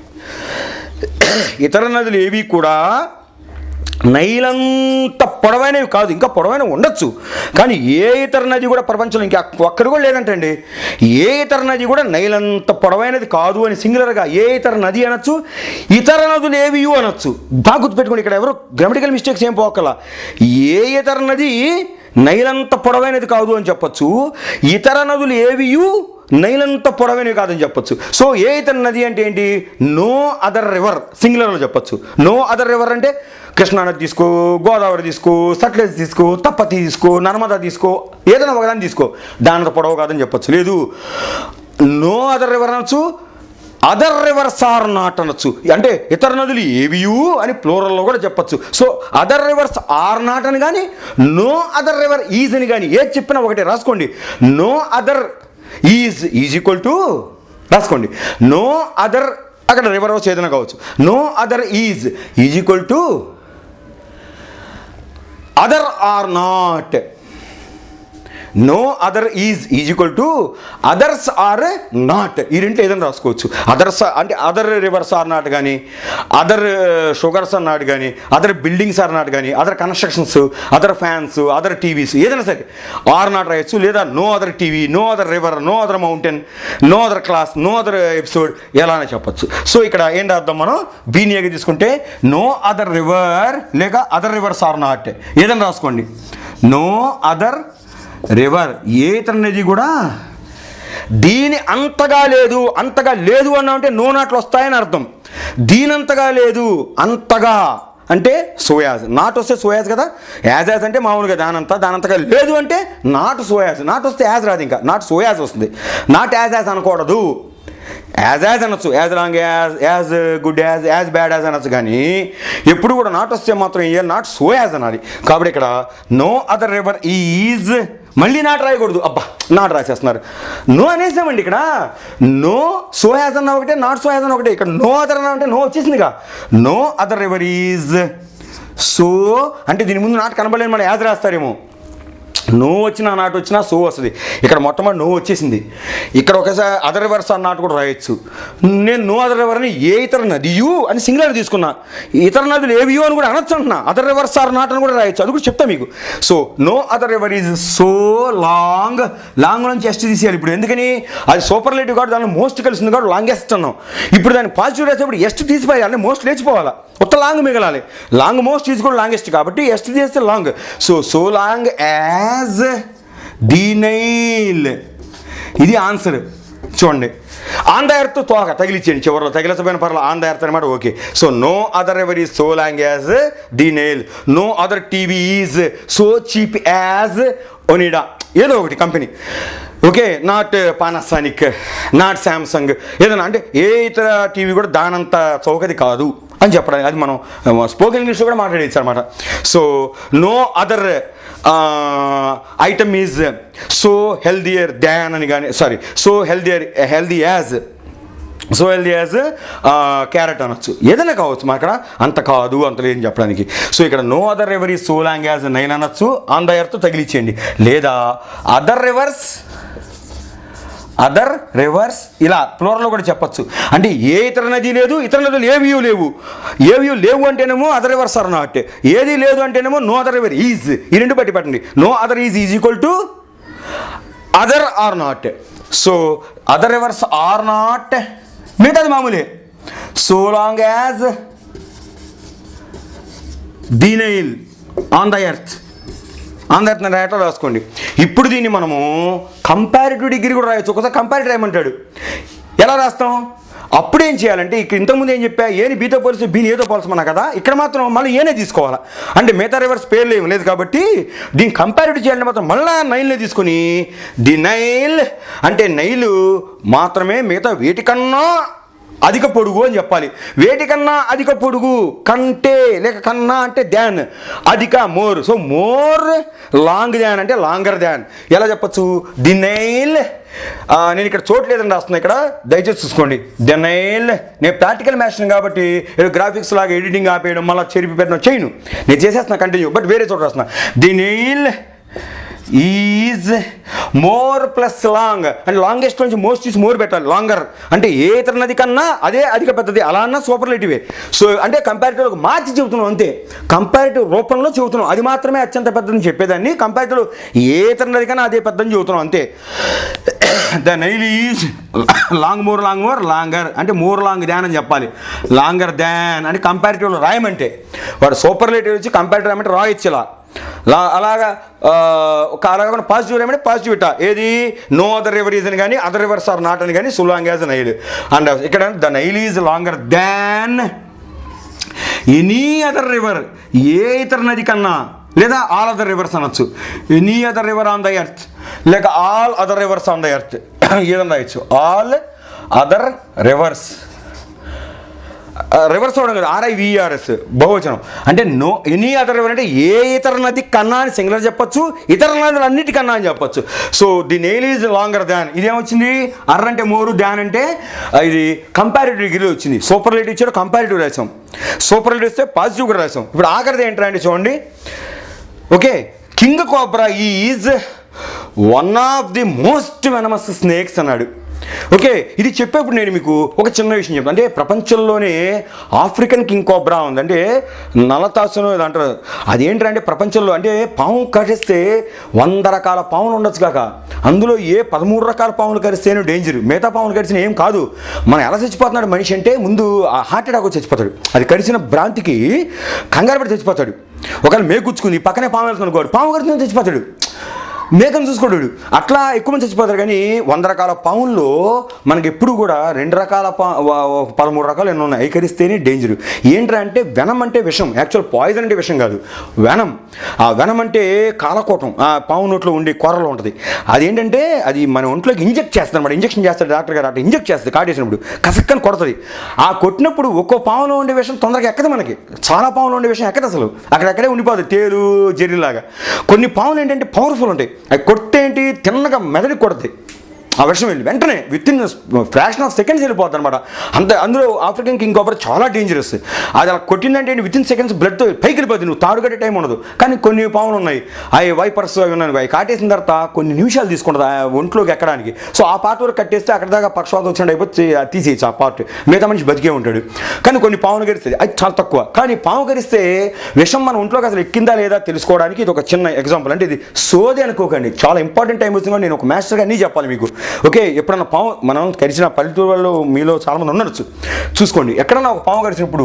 A: ఇతర నదులు ఏవి కూడా నైలంత పొడవైనవి కాదు ఇంకా పొడవైనవి ఉండొచ్చు కానీ ఏ ఇతర నది కూడా ప్రపంచంలో ఇంకా ఒక్కడు కూడా లేదంటండి ఏ ఇతర నది కూడా నైలంత పొడవైనది కాదు అని సింగులర్గా ఏ ఇతర నది అనొచ్చు ఇతర నదులు ఏవి అనొచ్చు బాగా గుర్తుపెట్టుకోండి ఇక్కడ ఎవరు గ్రామటికల్ మిస్టేక్స్ ఏం పోకల ఏ ఇతర నది నైలంత పొడవైనది కాదు అని చెప్పొచ్చు ఇతర నదులు ఏవియు నైలంత పొడవైనవి కాదని చెప్పొచ్చు సో ఏ ఇతర నది అంటే ఏంటి నో అదర్ రివర్ సింగులర్లో చెప్పొచ్చు నో అదర్ రివర్ అంటే కృష్ణానది తీసుకో గోదావరి తీసుకో సట్లెజ్ తీసుకో తప్పతి తీసుకో నర్మదా తీసుకో ఏదైనా ఒకదాన్ని తీసుకో దానితో పొడవు కాదని చెప్పొచ్చు లేదు నో అదర్ రివర్ అనొచ్చు అదర్ రివర్స్ ఆర్ నాట్ అనొచ్చు అంటే ఇతర నదులు ఏవియు అని ప్లూరల్లో కూడా చెప్పొచ్చు so other rivers are not అని కానీ నో అదర్ రివర్ ఈజ్ అని కానీ ఏది చెప్పినా ఒకటి రాసుకోండి no other is is equal to రాసుకోండి నో అదర్ అక్కడ రివర్ వచ్చి ఏదైనా కావచ్చు no other is is equal to other are not no other is is equal to others are not ఈ రెంట్లో ఏదైనా రాసుకోవచ్చు అదర్స్ అంటే అదర్ రివర్స్ ఆర్ నాట్ కానీ అదర్ షుగర్స్ ఆర్ నాట్ కానీ అదర్ బిల్డింగ్స్ ఆర్ నాట్ కానీ other constructions other fans other TVs ఏదైనా సరే ఆర్ నాట్ రాయొచ్చు లేదా no other TV no other river no other mountain no other class no other episode ఎలా అని చెప్పొచ్చు so ఇక్కడ ఏం రాద్దాం మనం బీనియాగా తీసుకుంటే నో అదర్ రివర్ లేక అదర్ రివర్స్ ఆర్ నాట్ ఏదైనా రాసుకోండి నో అదర్ రివర్ ఏ ఇతర నది కూడా దీని అంతగా లేదు అంతగా లేదు అన్నా అంటే నో నాట్లు వస్తాయని అర్థం దీనంతగా లేదు అంతగా అంటే సోయాజ్ నాట్ వస్తే సోయాజ్ కదా యాజ్ యాజ్ అంటే మామూలుగా దానంతా దానంతగా లేదు అంటే నాట్ సోయాజ్ నాట్ వస్తే యాజ్ రాదు ఇంకా నాట్ సోయాజ్ వస్తుంది నాట్ యాజ్ యాజ్ అనకూడదు యాజ్ యాజ్ అనొచ్చు as long as as good as as bad as అనొచ్చు కానీ ఎప్పుడు కూడా నాట్ వస్తే మాత్రం ఏ నాట్ సో యాజ్ అనాలి కాబట్టి ఇక్కడ నో అదర్ రివర్ ఈజ్ మళ్ళీ నాట్ రాయకూడదు అబ్బా నాట్ రాసేస్తున్నారు నో అనేసామండి ఇక్కడ నో సో యాజ్ అన్న ఒకటే నాట్ సో యాజ్ అన్న ఒకటే ఇక్కడ నో అదర్ అన్న అంటే నో వచ్చేసిందిగా no other river is so అంటే దీని ముందు నాట్ కనబడలేని మనం యాజ్ రాస్తారేమో నో వచ్చినా నాటు వచ్చినా సో వస్తుంది ఇక్కడ మొట్టమొదటి నో వచ్చేసింది ఇక్కడ ఒకసారి అదర్ రివర్స్ అన్నట్టు కూడా రాయొచ్చు నేను నో అదర్ రివర్ అని ఏ ఇతర నదియు అని సింగులర్ తీసుకున్నా ఇతర నదులు ఏవియో అని కూడా అనొచ్చు అంటున్నా అదర్ రివర్స్ ఆర్ నాట్ అని కూడా రాయొచ్చు అది కూడా చెప్తా మీకు so no other river is so long long నుంచి ఎస్ట్ తీసేయాలి ఇప్పుడు ఎందుకని అది సూపర్లేటివ్ కాబట్టి దానిలో మోస్ట్ కలిసింది కాబట్టి లాంగెస్ట్ అన్నాం ఇప్పుడు దాన్ని పాజిటివ్ రాసేప్పుడు ఎస్ట్ తీసిపోయాలి మోస్ట్ లేచిపోవాలా ఉత్త లాంగ్ మిగలాలి లాంగ్ మోస్ట్ ఈజ్ కూడా లాంగెస్ట్ కాబట్టి ఎస్ట్ తీస్తే long so so long as the Nile ఇది ఆన్సర్ చూడండి ఆన్ ద ఎర్త్ తోక తగిలిచ్చేయండి చివరిలో తగిలించబోయిన పర్లేదు ఆన్ ద ఎర్త్ అనమాట okay so no other ever is so long as the Nile no other TV is so cheap as Onida ఏదో ఒకటి company okay not Panasonic not Samsung ఏదైనా అంటే ఏ ఇతర టీవీ కూడా దానంత చౌకది కాదు అని చెప్పడానికి అది మనం స్పోకెన్ ఇంగ్లీష్లో కూడా మాట్లాడేది అనమాట so no other item is so healthier than అని కానీ sorry so healthier healthy as so healthy as carrot అనొచ్చు ఏదైనా కావచ్చు మా అక్కడ అంత కాదు అంత లేదని చెప్పడానికి సో ఇక్కడ no other river is so long as Nile అనొచ్చు ఆన్ ద ఎర్త్ తగిలిచ్చేయండి లేదా అదర్ రివర్స్ అదర్ రివర్స్ ఇలా ప్లోరల్లో కూడా చెప్పొచ్చు అంటే ఏ ఇతర నది లేదు ఇతర నదులు ఏవి లేవు ఏవి లేవు అంటేనేమో అదర్ రివర్స్ ఆర్ నాట్ ఏది లేదు అంటేనేమో నో అదర్ రివర్ ఈజ్ ఈ రెండు బట్టి పెట్టండి no other is is equal to other are not so other rivers are not మిగతాది మామూలే so long as the Nile on the earth on the earth రేట్లో రాసుకోండి ఇప్పుడు దీన్ని మనము కంపారిటివ్ డిగ్రీ కూడా రాయొచ్చు ఒకసారి కంపారిటివ్ రాయమంటాడు ఎలా రాస్తాం అప్పుడు ఏం చేయాలంటే ఇక్కడ ఇంతకుముందు ఏం చెప్పా ఏని బీతో పోలిస్తే బీని ఏదో పోల్చమన్నా కదా ఇక్కడ మాత్రం మళ్ళీ ఏనే తీసుకోవాలా అంటే మిగతా రివర్స్ పేర్లు ఏం లేదు కాబట్టి దీన్ని కంపారిటివ్ చేయాలంటే మాత్రం మళ్ళీ నైల్నే తీసుకొని ది నైల్ అంటే నైలు మాత్రమే మిగతా వీటికన్నా అధిక పొడుగు అని చెప్పాలి వేటికన్నా అధిక పొడుగు కంటే లేక కన్నా అంటే ధ్యాన్ అధిక more so more long than అంటే లాంగర్ ధ్యాన్ ఎలా చెప్పచ్చు ది నైల్ నేను ఇక్కడ చోట్లేదని రాస్తున్నా ఇక్కడ దయచేసి చూసుకోండి ది నైల్ నేను ప్రాక్టికల్ మ్యాషన్ కాబట్టి ఏదో గ్రాఫిక్స్ లాగా ఎడిటింగ్ ఆపేయడం మళ్ళీ చెరిపి పెట్టడం చేయను నేను చేసేస్తున్నా కంటిన్యూ బట్ వేరే చోట రాస్తున్నా the Nile is more plus long అంటే లాంగెస్ట్ నుంచి మోస్ట్ ఈజ్ మోర్ పెట్టాలి లాంగర్ అంటే ఏ ఇతర నది కన్నా అదే అధిక పెద్దది అలా అన్నా సూపర్లేటివే సో అంటే కంపారిటివ్ మార్చి చెబుతున్నాం అంతే కంపారిటివ్ రూపంలో చెబుతున్నాం అది మాత్రమే అత్యంత పెద్దదని చెప్పేదాన్ని కంపారిటివ్ ఏ ఇతర నది కన్నా అదే పెద్దని చెబుతున్నాం అంతే the Nile is long more long more longer అంటే మోర్ లాంగ్ దాన్ అని చెప్పాలి లాంగర్ దాన్ అని కంపారిటివ్లో రాయమంటే వాడు సూపర్లేటివ్ వచ్చి కంపారిటివ్ రాయమంటే రాయొచ్చు ఇలా లా అలాగా ఆ, ఒక అలాగా పాజిటివ్ ఏమంటే పాజిటివ్ ఇట ఏది నో అదర్ రివర్ ఈజ్ అని కానీ అదర్ రివర్స్ ఆర్ నాట్ అని కానీ so long as Nile and ఇక్కడ the Nile is longer than any other river ఏ ఇతర నది కన్నా లేదా ఆల్ అదర్ రివర్స్ అనొచ్చు any other river on the earth లేక all other rivers on the earth ఏదన్నా రాయొచ్చు ఆల్ అదర్ రివర్స్ రివర్స్ అవడం కదా ఆర్ఐవిఆర్ఎస్ బహువచనం అంటే నో ఎనీ అదర్ రివర్ అంటే ఏ ఇతర నది కన్నా అని సింగులర్ చెప్పొచ్చు ఇతర నదులు అన్నిటికన్నా అని చెప్పొచ్చు so the Nile is longer than ఇదేమొచ్చింది అర్ర అంటే మోరు దాన్ అంటే ఆ, ఇది కంపారిటివ్ డిగ్రీ వచ్చింది సూపర్ లైట్ ఇచ్చాడు కంపారిటివ్ రాసాం సూపర్ లైట్ ఇస్తే పాజిటివ్ కూడా రాసాం ఇప్పుడు ఆఖరిది ఏంటంటే చూడండి okay king cobra is one of the most venomous snakes అన్నాడు ఓకే ఇది చెప్పేప్పుడు నేను మీకు ఒక చిన్న విషయం చెప్తాను అంటే ప్రపంచంలోనే ఆఫ్రికన్ కింగ్ కోబ్రా ఉంది అంటే నలతాసును ఇది అంటారు అదేంటంటే ప్రపంచంలో అంటే పాము కరిస్తే వంద రకాల పాములు ఉండొచ్చు కాక అందులో ఏ పదమూడు రకాల పాములు కరిస్తేనే డేంజర్ మిగతా పాములు కరిచిన ఏం కాదు మనం ఎలా చచ్చిపోతున్నాడు మనిషి అంటే ముందు ఆ హార్ట్ అటాక్ వచ్చి చచ్చిపోతాడు అది కరిచిన భ్రాంతికి కంగారు పడి చచ్చిపోతాడు ఒకవేళ మేకుచ్చుకుంది పక్కనే పాము వెళ్తుంది అనుకోడు పాము కరిచిన చచ్చిపోతాడు మేకను చూసుకోడు అట్లా ఎక్కువ మంది చచ్చిపోతారు కానీ వంద రకాల పాముల్లో మనకి ఎప్పుడు కూడా రెండు రకాల పా వ- వ- పదమూడు రకాలు ఎన్నో ఉన్నాయి ఐకరిస్తేనే డేంజర్ ఏంట్రా అంటే వెనం అంటే విషం యాక్చువల్ పాయిజన్ అంటే విషం కాదు వెనం ఆ వెనం అంటే కాలకోటం ఆ పాము నోట్లో ఉండే కూరలో ఉంటుంది అదేంటంటే అది మన ఒంట్లోకి ఇంజెక్ట్ చేస్తుంది అనమాట ఇంజెక్షన్ చేస్తాడు డాక్టర్ గారు అట్లా ఇంజెక్ట్ చేస్తుంది కాటేసినప్పుడు కసక్కని కొడుతుంది ఆ కొట్టినప్పుడు ఒక్కో పాములో ఉండే విషయం తొందరగా ఎక్కదు మనకి చాలా పాములో ఉండే విషయం ఎక్కదు అసలు అక్కడక్కడే ఉండిపోదు తేలు జెర్రీలాగా కొన్ని పాములు ఏంటంటే పవర్ఫుల్ ఉంటాయి అవి కొడితే ఏంటి తిన్నగా మెదడుకి కొడతాయి ఆ విషయం వెళ్ళి వెంటనే within fraction of seconds వెళ్ళిపోతుంది అనమాట అంత అందులో ఆఫ్రికన్ కింగ్ కోబర్ చాలా డేంజరస్ అది అలా కొట్టిందంటే విత్ ఇన్ సెకండ్స్ బ్లడ్తో పైకి వెళ్ళిపోతుంది నువ్వు తాడు కట్టే టైం ఉండదు కానీ కొన్ని పాములు ఉన్నాయి అవి వైపర్స్ అవి ఉన్నాయి అవి కాటేసిన తర్వాత కొన్ని నిమిషాలు తీసుకుంటుంది ఆ ఒంట్లోకి ఎక్కడానికి సో ఆ పార్ట్ వరకు కట్టేస్తే అక్కడ దాకా పక్షవాతం వచ్చినట్టు అయిపోతే అది తీసేయచ్చు ఆ పార్ట్ మిగతా మనిషి బతికే ఉంటాడు కానీ కొన్ని పాములు గరిస్తుంది అది చాలా తక్కువ కానీ పాము గరిస్తే విషం మన ఒంట్లోకి అసలు ఎక్కిందా లేదా తెలుసుకోవడానికి ఇది ఒక చిన్న ఎగ్జాంపుల్ అంటే ఇది సోది అనుకోకండి చాలా ఇంపార్టెంట్ టైం వచ్చింది నేను ఒక మాస్టర్గా అన్నీ చెప్పాలి మీకు ఓకే ఎప్పుడన్నా పాము మనం కరిచిన పల్లెటూరు వాళ్ళు మీలో చాలామంది ఉండొచ్చు చూసుకోండి ఎక్కడన్నా ఒక పాము కరిచినప్పుడు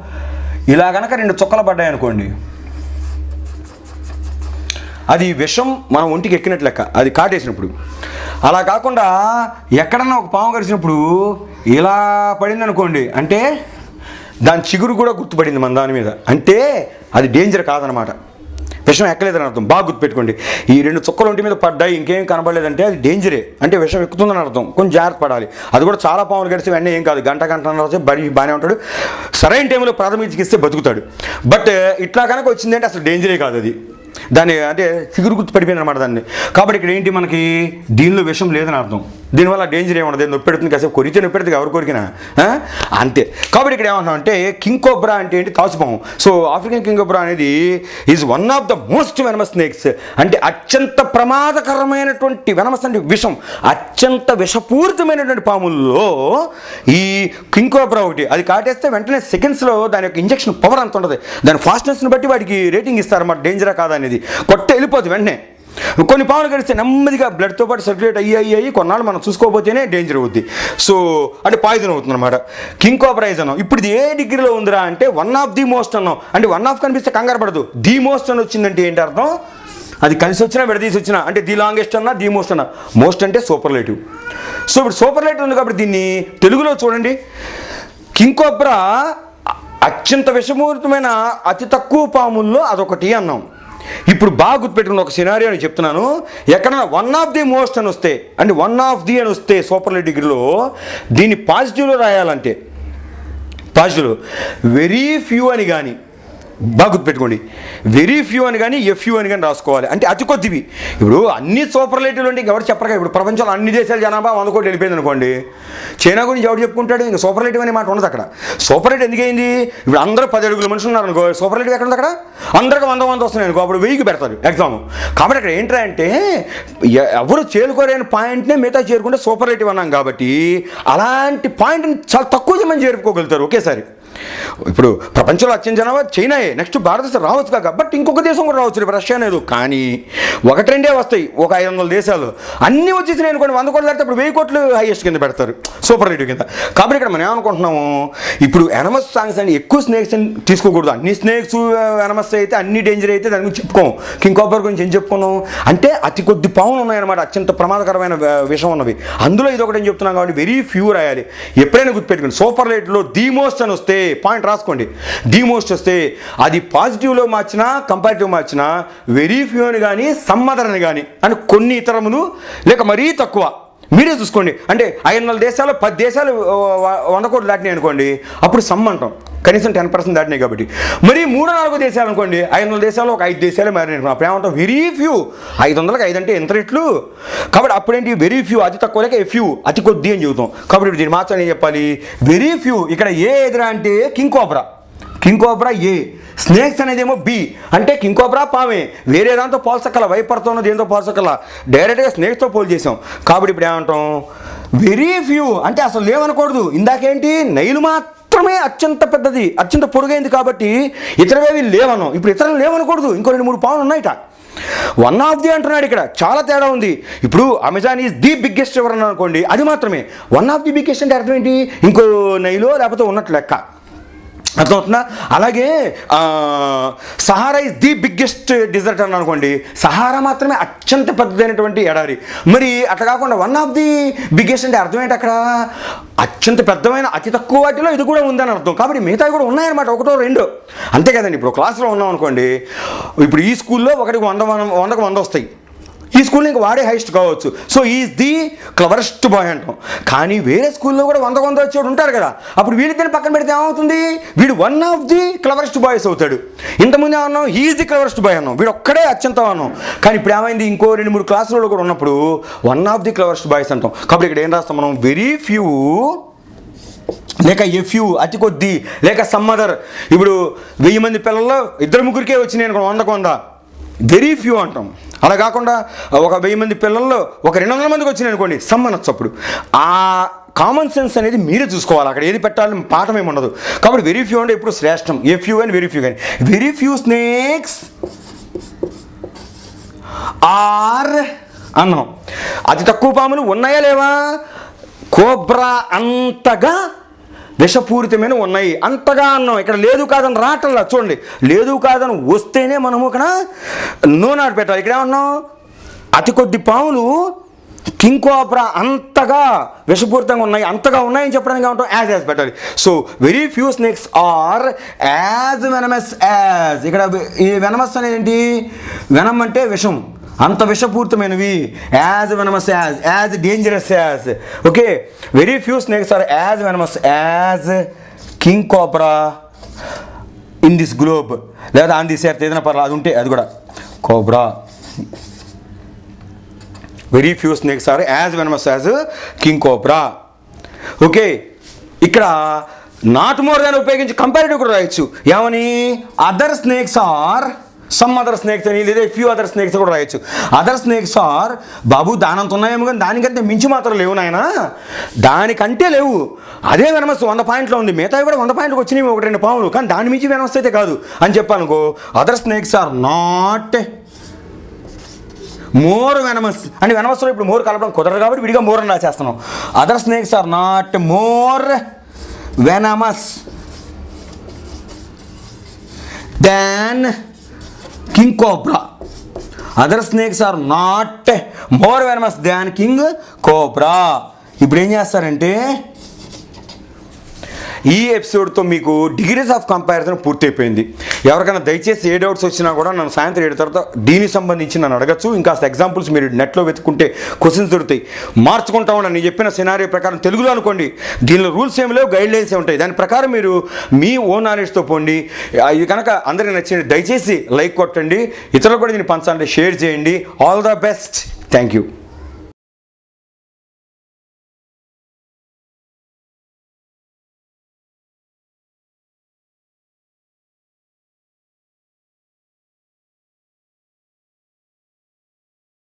A: ఇలా కనుక రెండు చుక్కలు పడ్డాయి అనుకోండి అది విషం మన ఒంటికి ఎక్కినట్టు లెక్క అది కాటేసినప్పుడు అలా కాకుండా ఎక్కడన్నా ఒక పాము కరిచినప్పుడు ఇలా పడింది అనుకోండి అంటే దాని చిగురు కూడా గుర్తుపడింది మన దాని మీద అంటే అది డేంజర్ కాదనమాట విషం ఎక్కలేదని అర్థం బాగా గుర్తుపెట్టుకోండి ఈ రెండు చుక్కలు ఒంటి మీద పడ్డాయి ఇంకేం కనబడలేదంటే అది డేంజరే అంటే విషం ఎక్కుతుందని అర్థం కొంచెం జాగ్రత్త పడాలి అది కూడా చాలా పాములు గడిస్తే వెంటనే ఏం కాదు గంట గంట వచ్చి బడి బాగానే ఉంటాడు సరైన టైంలో ప్రాథమిక చికిత్స బతుకుతాడు బట్ ఇట్లా కనుక వచ్చిందంటే అసలు డేంజరే కాదు అది దాన్ని అంటే చిగురు గుర్తు పడిపోయింది అనమాట దాన్ని కాబట్టి ఇక్కడ ఏంటి మనకి దీనిలో విషం లేదని అర్థం దీనివల్ల డేంజర్ ఏముండదు నొప్పి పెడుతుంది కాసేపు కొరితే నొప్పి పెడుతుంది ఎవరు కొరికినా ఆ? అంతే కాబట్టి ఇక్కడ ఏమంటున్నాం అంటే కింగ్ కోబ్రా అంటే ఏంటి తాచుపాము సో ఆఫ్రికన్ కింగ్ కోబ్రా అనేది is one of the most venomous snakes అంటే అత్యంత ప్రమాదకరమైనటువంటి వెనమస్ అంటే విషం అత్యంత విషపూరితమైనటువంటి పాముల్లో ఈ కింగ్ కోబ్రా ఒకటి అది కాటేస్తే వెంటనే సెకండ్స్లో దాని యొక్క ఇంజెక్షన్ పవర్ అంత ఉంటుంది దాని ఫాస్ట్నెస్ని బట్టి వాడికి రేటింగ్ ఇస్తారన్నమాట డేంజరా కాదా అనేది కొట్ట వెళ్ళిపోతుంది వెంటనే కొన్ని పాములు కడిస్తే నెమ్మదిగా బ్లడ్తో పాటు సర్క్యులేట్ అయ్యి అయ్యి అయ్యి కొన్నాళ్ళు మనం చూసుకోకపోతేనే డేంజర్ అవుద్ది సో అంటే పాయిజన్ అవుతుంది అనమాట కింగ్ కోపరైజ్ అన్నాం ఇప్పుడు ఇది ఏ డిగ్రీలో ఉందిరా అంటే వన్ ఆఫ్ ది మోస్ట్ అన్నాం అంటే వన్ ఆఫ్ కనిపిస్తే కంగారు పడదు ది మోస్ట్ అని వచ్చిందంటే ఏంటి అర్థం అది కలిసి వచ్చినా విడదీసి వచ్చినా అంటే ది లాంగెస్ట్ అన్నా ది మోస్ట్ అన్నా మోస్ట్ అంటే సూపర్లేటివ్ సో ఇప్పుడు సూపర్లేటివ్ ఉంది కాబట్టి దీన్ని తెలుగులో చూడండి కింగ్ కోబ్రా అత్యంత విషపూరితమైన అతి తక్కువ పాముల్లో అదొకటి అన్నాం ఇప్పుడు బాగా గుర్తుపెట్టుకున్న ఒక సినారియో అని చెప్తున్నాను ఎక్కడైనా వన్ ఆఫ్ ది మోస్ట్ అని వస్తే అంటే వన్ ఆఫ్ ది అని వస్తే సూపర్ డిగ్రీలో దీన్ని పాజిటివ్లో రాయాలంటే పాజిటివ్ వెరీ ఫ్యూ అని కానీ బాగా గుర్తుపెట్టుకోండి వెరీ ఫ్యూ అని కానీ ఎఫ్యూ అని కానీ రాసుకోవాలి అంటే అతి కొద్దివి ఇప్పుడు అన్ని సూపర్లేటివ్లు అంటే ఎవరు చెప్పరు కదా ఇప్పుడు ప్రపంచంలో అన్ని దేశాల జనాభా వంద కోట్లు వెళ్ళిపోయింది అనుకోండి చైనా గురించి ఎవరు చెప్పుకుంటాడు ఇంకా సూపర్లేటివ్ అనే మాట ఉండదు అక్కడ సూపర్లేటివ్ ఎందుకైంది ఇప్పుడు అందరూ పది అడుగుల మనుషులు ఉన్నారు అనుకో సూపర్లేటివ్ ఎక్కడ ఉంది అక్కడ అందరికి వంద వంద వస్తున్నాయి అనుకో అప్పుడు వెయ్యికి పెడతారు ఎగ్జామ్ కాబట్టి అక్కడ ఏంట్రా అంటే ఎ- ఎవరు చేరుకోలేని పాయింట్నే మిగతా చేరుకుంటే సూపర్లేటివ్ అన్నాం కాబట్టి అలాంటి పాయింట్ని చాలా తక్కువ మంది చేరుకోగలుగుతారు ఒకేసారి ఇప్పుడు ప్రపంచంలో అత్యంత జనాభా చైనాయే నెక్స్ట్ భారతదేశం రావచ్చు కాక బట్ ఇంకొక దేశం కూడా రావచ్చు రేపు రష్యా అనేది కానీ ఒకటి రెండే వస్తాయి ఒక ఐదు వందల దేశాలు అన్నీ వచ్చేసి నేను కొన్ని వంద కోట్లు పెడితే ఇప్పుడు వెయ్యి కోట్లు హైయెస్ట్ కింద పెడతారు సూపర్ రేటివ్ కింద కాబట్టి ఇక్కడ మనం ఏమనుకుంటున్నాము ఇప్పుడు ఎనమస్ సాంగ్స్ అని ఎక్కువ స్నేక్స్ అని తీసుకోకూడదు అన్ని స్నేక్స్ ఎనమస్ అయితే అన్ని డేంజర్ అయితే దాని గురించి చెప్పుకోం కింగ్ కాపర్ గురించి ఏం చెప్పుకున్నాం అంటే అతి కొద్ది పావులు ఉన్నాయన్నమాట అత్యంత ప్రమాదకరమైన వ- విషం ఉన్నవి అందులో ఇది ఒకటి ఏం చెప్తున్నాం కాబట్టి వెరీ ఫ్యూ రాయాలి ఎప్పుడైనా గుర్తుపెట్టుకోండి సూపర్ లైట్లో ది మోస్ట్ అని వస్తే పాయింట్ రాసుకోండి ది మోస్ట్ వస్తే అది పాజిటివ్లో మార్చినా కంపారిటివ్ మార్చినా వెరీ ఫ్యూ అని కానీ సమ్మదర్ అని కానీ అని కొన్ని ఇతరములు లేక మరీ తక్కువ మీరే చూసుకోండి అంటే ఐదు వందల దేశాలు పది దేశాలు ఆ, వ- వంద కోట్లు దాటినాయి అనుకోండి అప్పుడు సమ్ అంటాం కనీసం టెన్ పర్సెంట్ దాటినాయి కాబట్టి మరి మూడు నాలుగు దేశాలు అనుకోండి ఐదు వందల దేశాలు ఒక ఐదు దేశాలే మారినాయి అనుకో. అప్పుడు ఏమంటాం వెరీ ఫ్యూ ఐదు వందలకు ఐదు అంటే ఎంత రెట్లు కాబట్టి అప్పుడేంటి వెరీ ఫ్యూ అతి తక్కువ లేక ఫ్యూ అతి కొద్ది అని చెబుతాం కాబట్టి ఇప్పుడు దీని మాత్రం ఏం చెప్పాలి వెరీ ఫ్యూ ఇక్కడ ఏ ఎదురా అంటే king cobra king cobra A snakes అనేదేమో బి అంటే కింగ్ కోబ్రా పామే వేరే దాంతో పోల్చక్కల వైపర్తోనో దేంతో పోల్చక్కల డైరెక్ట్గా స్నేక్స్తో పోల్ చేసాం కాబట్టి ఇప్పుడు ఏమంటాం వెరీ ఫ్యూ అంటే అసలు లేవనకూడదు ఇందాకేంటి నైలు మాత్రమే అత్యంత పెద్దది అత్యంత పొడుగైంది కాబట్టి ఇతరవేవి లేవన్నాం ఇప్పుడు ఇతరులు లేవనకూడదు ఇంకో రెండు మూడు పావులు ఉన్నాయిట వన్ ఆఫ్ ది అంటున్నాడు ఇక్కడ చాలా తేడా ఉంది ఇప్పుడు అమెజాన్ ఈజ్ ది బిగ్గెస్ట్ ఎవరు అన్నారు అనుకోండి అది మాత్రమే వన్ ఆఫ్ ది బిగ్గెస్ట్ అంటే అర్థం ఏంటి ఇంకో నైలో లేకపోతే ఉన్నట్లు లెక్క అర్థమవుతుందా అలాగే ఆ, Sahara is the biggest desert అని అనుకోండి సహారా మాత్రమే అత్యంత పెద్దదైనటువంటి ఎడారి మరి అట్లా కాకుండా వన్ ఆఫ్ ది బిగ్గెస్ట్ అంటే అర్థం ఏంటి అక్కడ అత్యంత పెద్దమైన అతి తక్కువ వాటిలో ఇది కూడా ఉందని అర్థం కాబట్టి మిగతావి కూడా ఉన్నాయన్నమాట ఒకటో రెండో అంతే కదండి ఇప్పుడు క్లాస్లో ఉన్నాం అనుకోండి ఇప్పుడు ఈ స్కూల్లో ఒకటికి వంద వంద- వందకు వంద వస్తాయి ఈ స్కూల్లో ఇంకా వాడే హైయెస్ట్ కావచ్చు so is the cleverest boy అంటాం కానీ వేరే స్కూల్లో కూడా వంద వంద వచ్చేవాడు ఉంటారు కదా అప్పుడు వీళ్ళిద్దరిని పక్కన పెడితే ఏమవుతుంది వీడు one of the cleverest boys అవుతాడు ఇంతకుముందు ఏమన్నాం హీఈస్ ది క్లవరెస్ట్ బాయ్ అన్నాం వీడు ఒక్కడే అత్యంతం అన్నాం కానీ ఇప్పుడు ఏమైంది ఇంకో రెండు మూడు క్లాసులలో కూడా ఉన్నప్పుడు one of the cleverest boys అంటాం కాబట్టి ఇక్కడ ఏం రాస్తాం మనం వెరీ ఫ్యూ లేక ఎఫ్యూ అతి కొద్ది లేక సమ్మదర్ ఇప్పుడు వెయ్యి మంది పిల్లల్లో ఇద్దరు ముగ్గురికే వచ్చినాయి అనుకో వందకు వంద వెరీ ఫ్యూ అంటాం అలా కాకుండా ఒక వెయ్యి మంది పిల్లల్లో ఒక రెండు వందల మందికి వచ్చినాయి అనుకోండి సమ్ అనొచ్చు అప్పుడు ఆ కామన్ సెన్స్ అనేది మీరే చూసుకోవాలి అక్కడ ఏది పెట్టాలని పాఠం ఏమి ఉండదు కాబట్టి వెరీ ఫ్యూ అంటే ఇప్పుడు శ్రేష్టం ఏ ఫ్యూ అని వెరీ ఫ్యూ కానీ వెరీ ఫ్యూ స్నేక్స్ ఆర్ అన్నాం అతి తక్కువ పాములు ఉన్నాయా లేవా కోబ్రా అంతగా విషపూరితమైన ఉన్నాయి అంతగా అన్నాం ఇక్కడ లేదు కాదని రావటంలా చూడండి లేదు కాదని వస్తేనే మనము ఇక్కడ నూనె ఆడ పెట్టాలి ఇక్కడ ఏమన్నాం అతి కొద్ది పాములు కింగ్ కోబ్రా అంతగా విషపూరితంగా ఉన్నాయి అంతగా ఉన్నాయని చెప్పడానికి ఏమంటాం యాజ్ యాజ్ పెట్టాలి so very few snakes are as venomous as ఇక్కడ ఈ వెనమస్ అనేది ఏంటి వెనం అంటే విషం అంత విషపూరితమైనవి as venomous as as dangerous as okay very few snakes are as venomous as king cobra in this globe లేదా ఆన్ దిస్ ఎర్త్ ఏదైనా పర్లేదు అది ఉంటే అది కూడా cobra very few snakes are as venomous as king cobra okay ఇక్కడ not more than ఉపయోగించి comparative కూడా రాయొచ్చు ఏమని other snakes are some other snakes అని లేదా ఫ్యూ అదర్ స్నేక్స్ కూడా రాయొచ్చు అదర్ స్నేక్స్ ఆర్ బాబు దానంత ఉన్నాయేమో కానీ దానికంటే మించి మాత్రం లేవు నాయన దానికంటే లేవు అదే వెనమస్ వంద పాయింట్లో ఉంది మిగతావి కూడా వంద పాయింట్కి వచ్చినాయి ఒకటి రెండు పావులు కానీ దాని మించి వెనమస్ అయితే కాదు అని చెప్పానుకో other snakes are not more venomous అంటే వెనమస్లో ఇప్పుడు మోర్ కలపడం కుదరదు కాబట్టి విడిగా మోర్ అని రాసేస్తున్నాం other snakes are not more venomous than king cobra other snakes are not more venomous than king cobra ఇప్పుడు ఏం చేస్తారంటే ఈ ఎపిసోడ్తో మీకు డిగ్రీస్ ఆఫ్ కంపారిజన్ పూర్తయిపోయింది ఎవరికైనా దయచేసి ఏ డౌట్స్ వచ్చినా కూడా నన్ను సాయంత్రం ఏడు తర్వాత దీనికి సంబంధించి నన్ను అడగచ్చు ఇంకా ఎగ్జాంపుల్స్ మీరు నెట్లో వెతుకుంటే క్వశ్చన్స్ దొరుకుతాయి మార్చుకుంటా ఉండండి నేను చెప్పిన సినారీ ప్రకారం తెలుగులో అనుకోండి దీనిలో రూల్స్ ఏమి లేవు గైడ్ లైన్స్ ఉంటాయి దాని ప్రకారం మీరు మీ ఓన్ నాలెడ్జ్తో పోండి ఆ, ఇది కనుక అందరికీ నచ్చింది దయచేసి లైక్ కొట్టండి ఇతరులు కూడా దీన్ని పంచాలంటే షేర్ చేయండి all the best thank you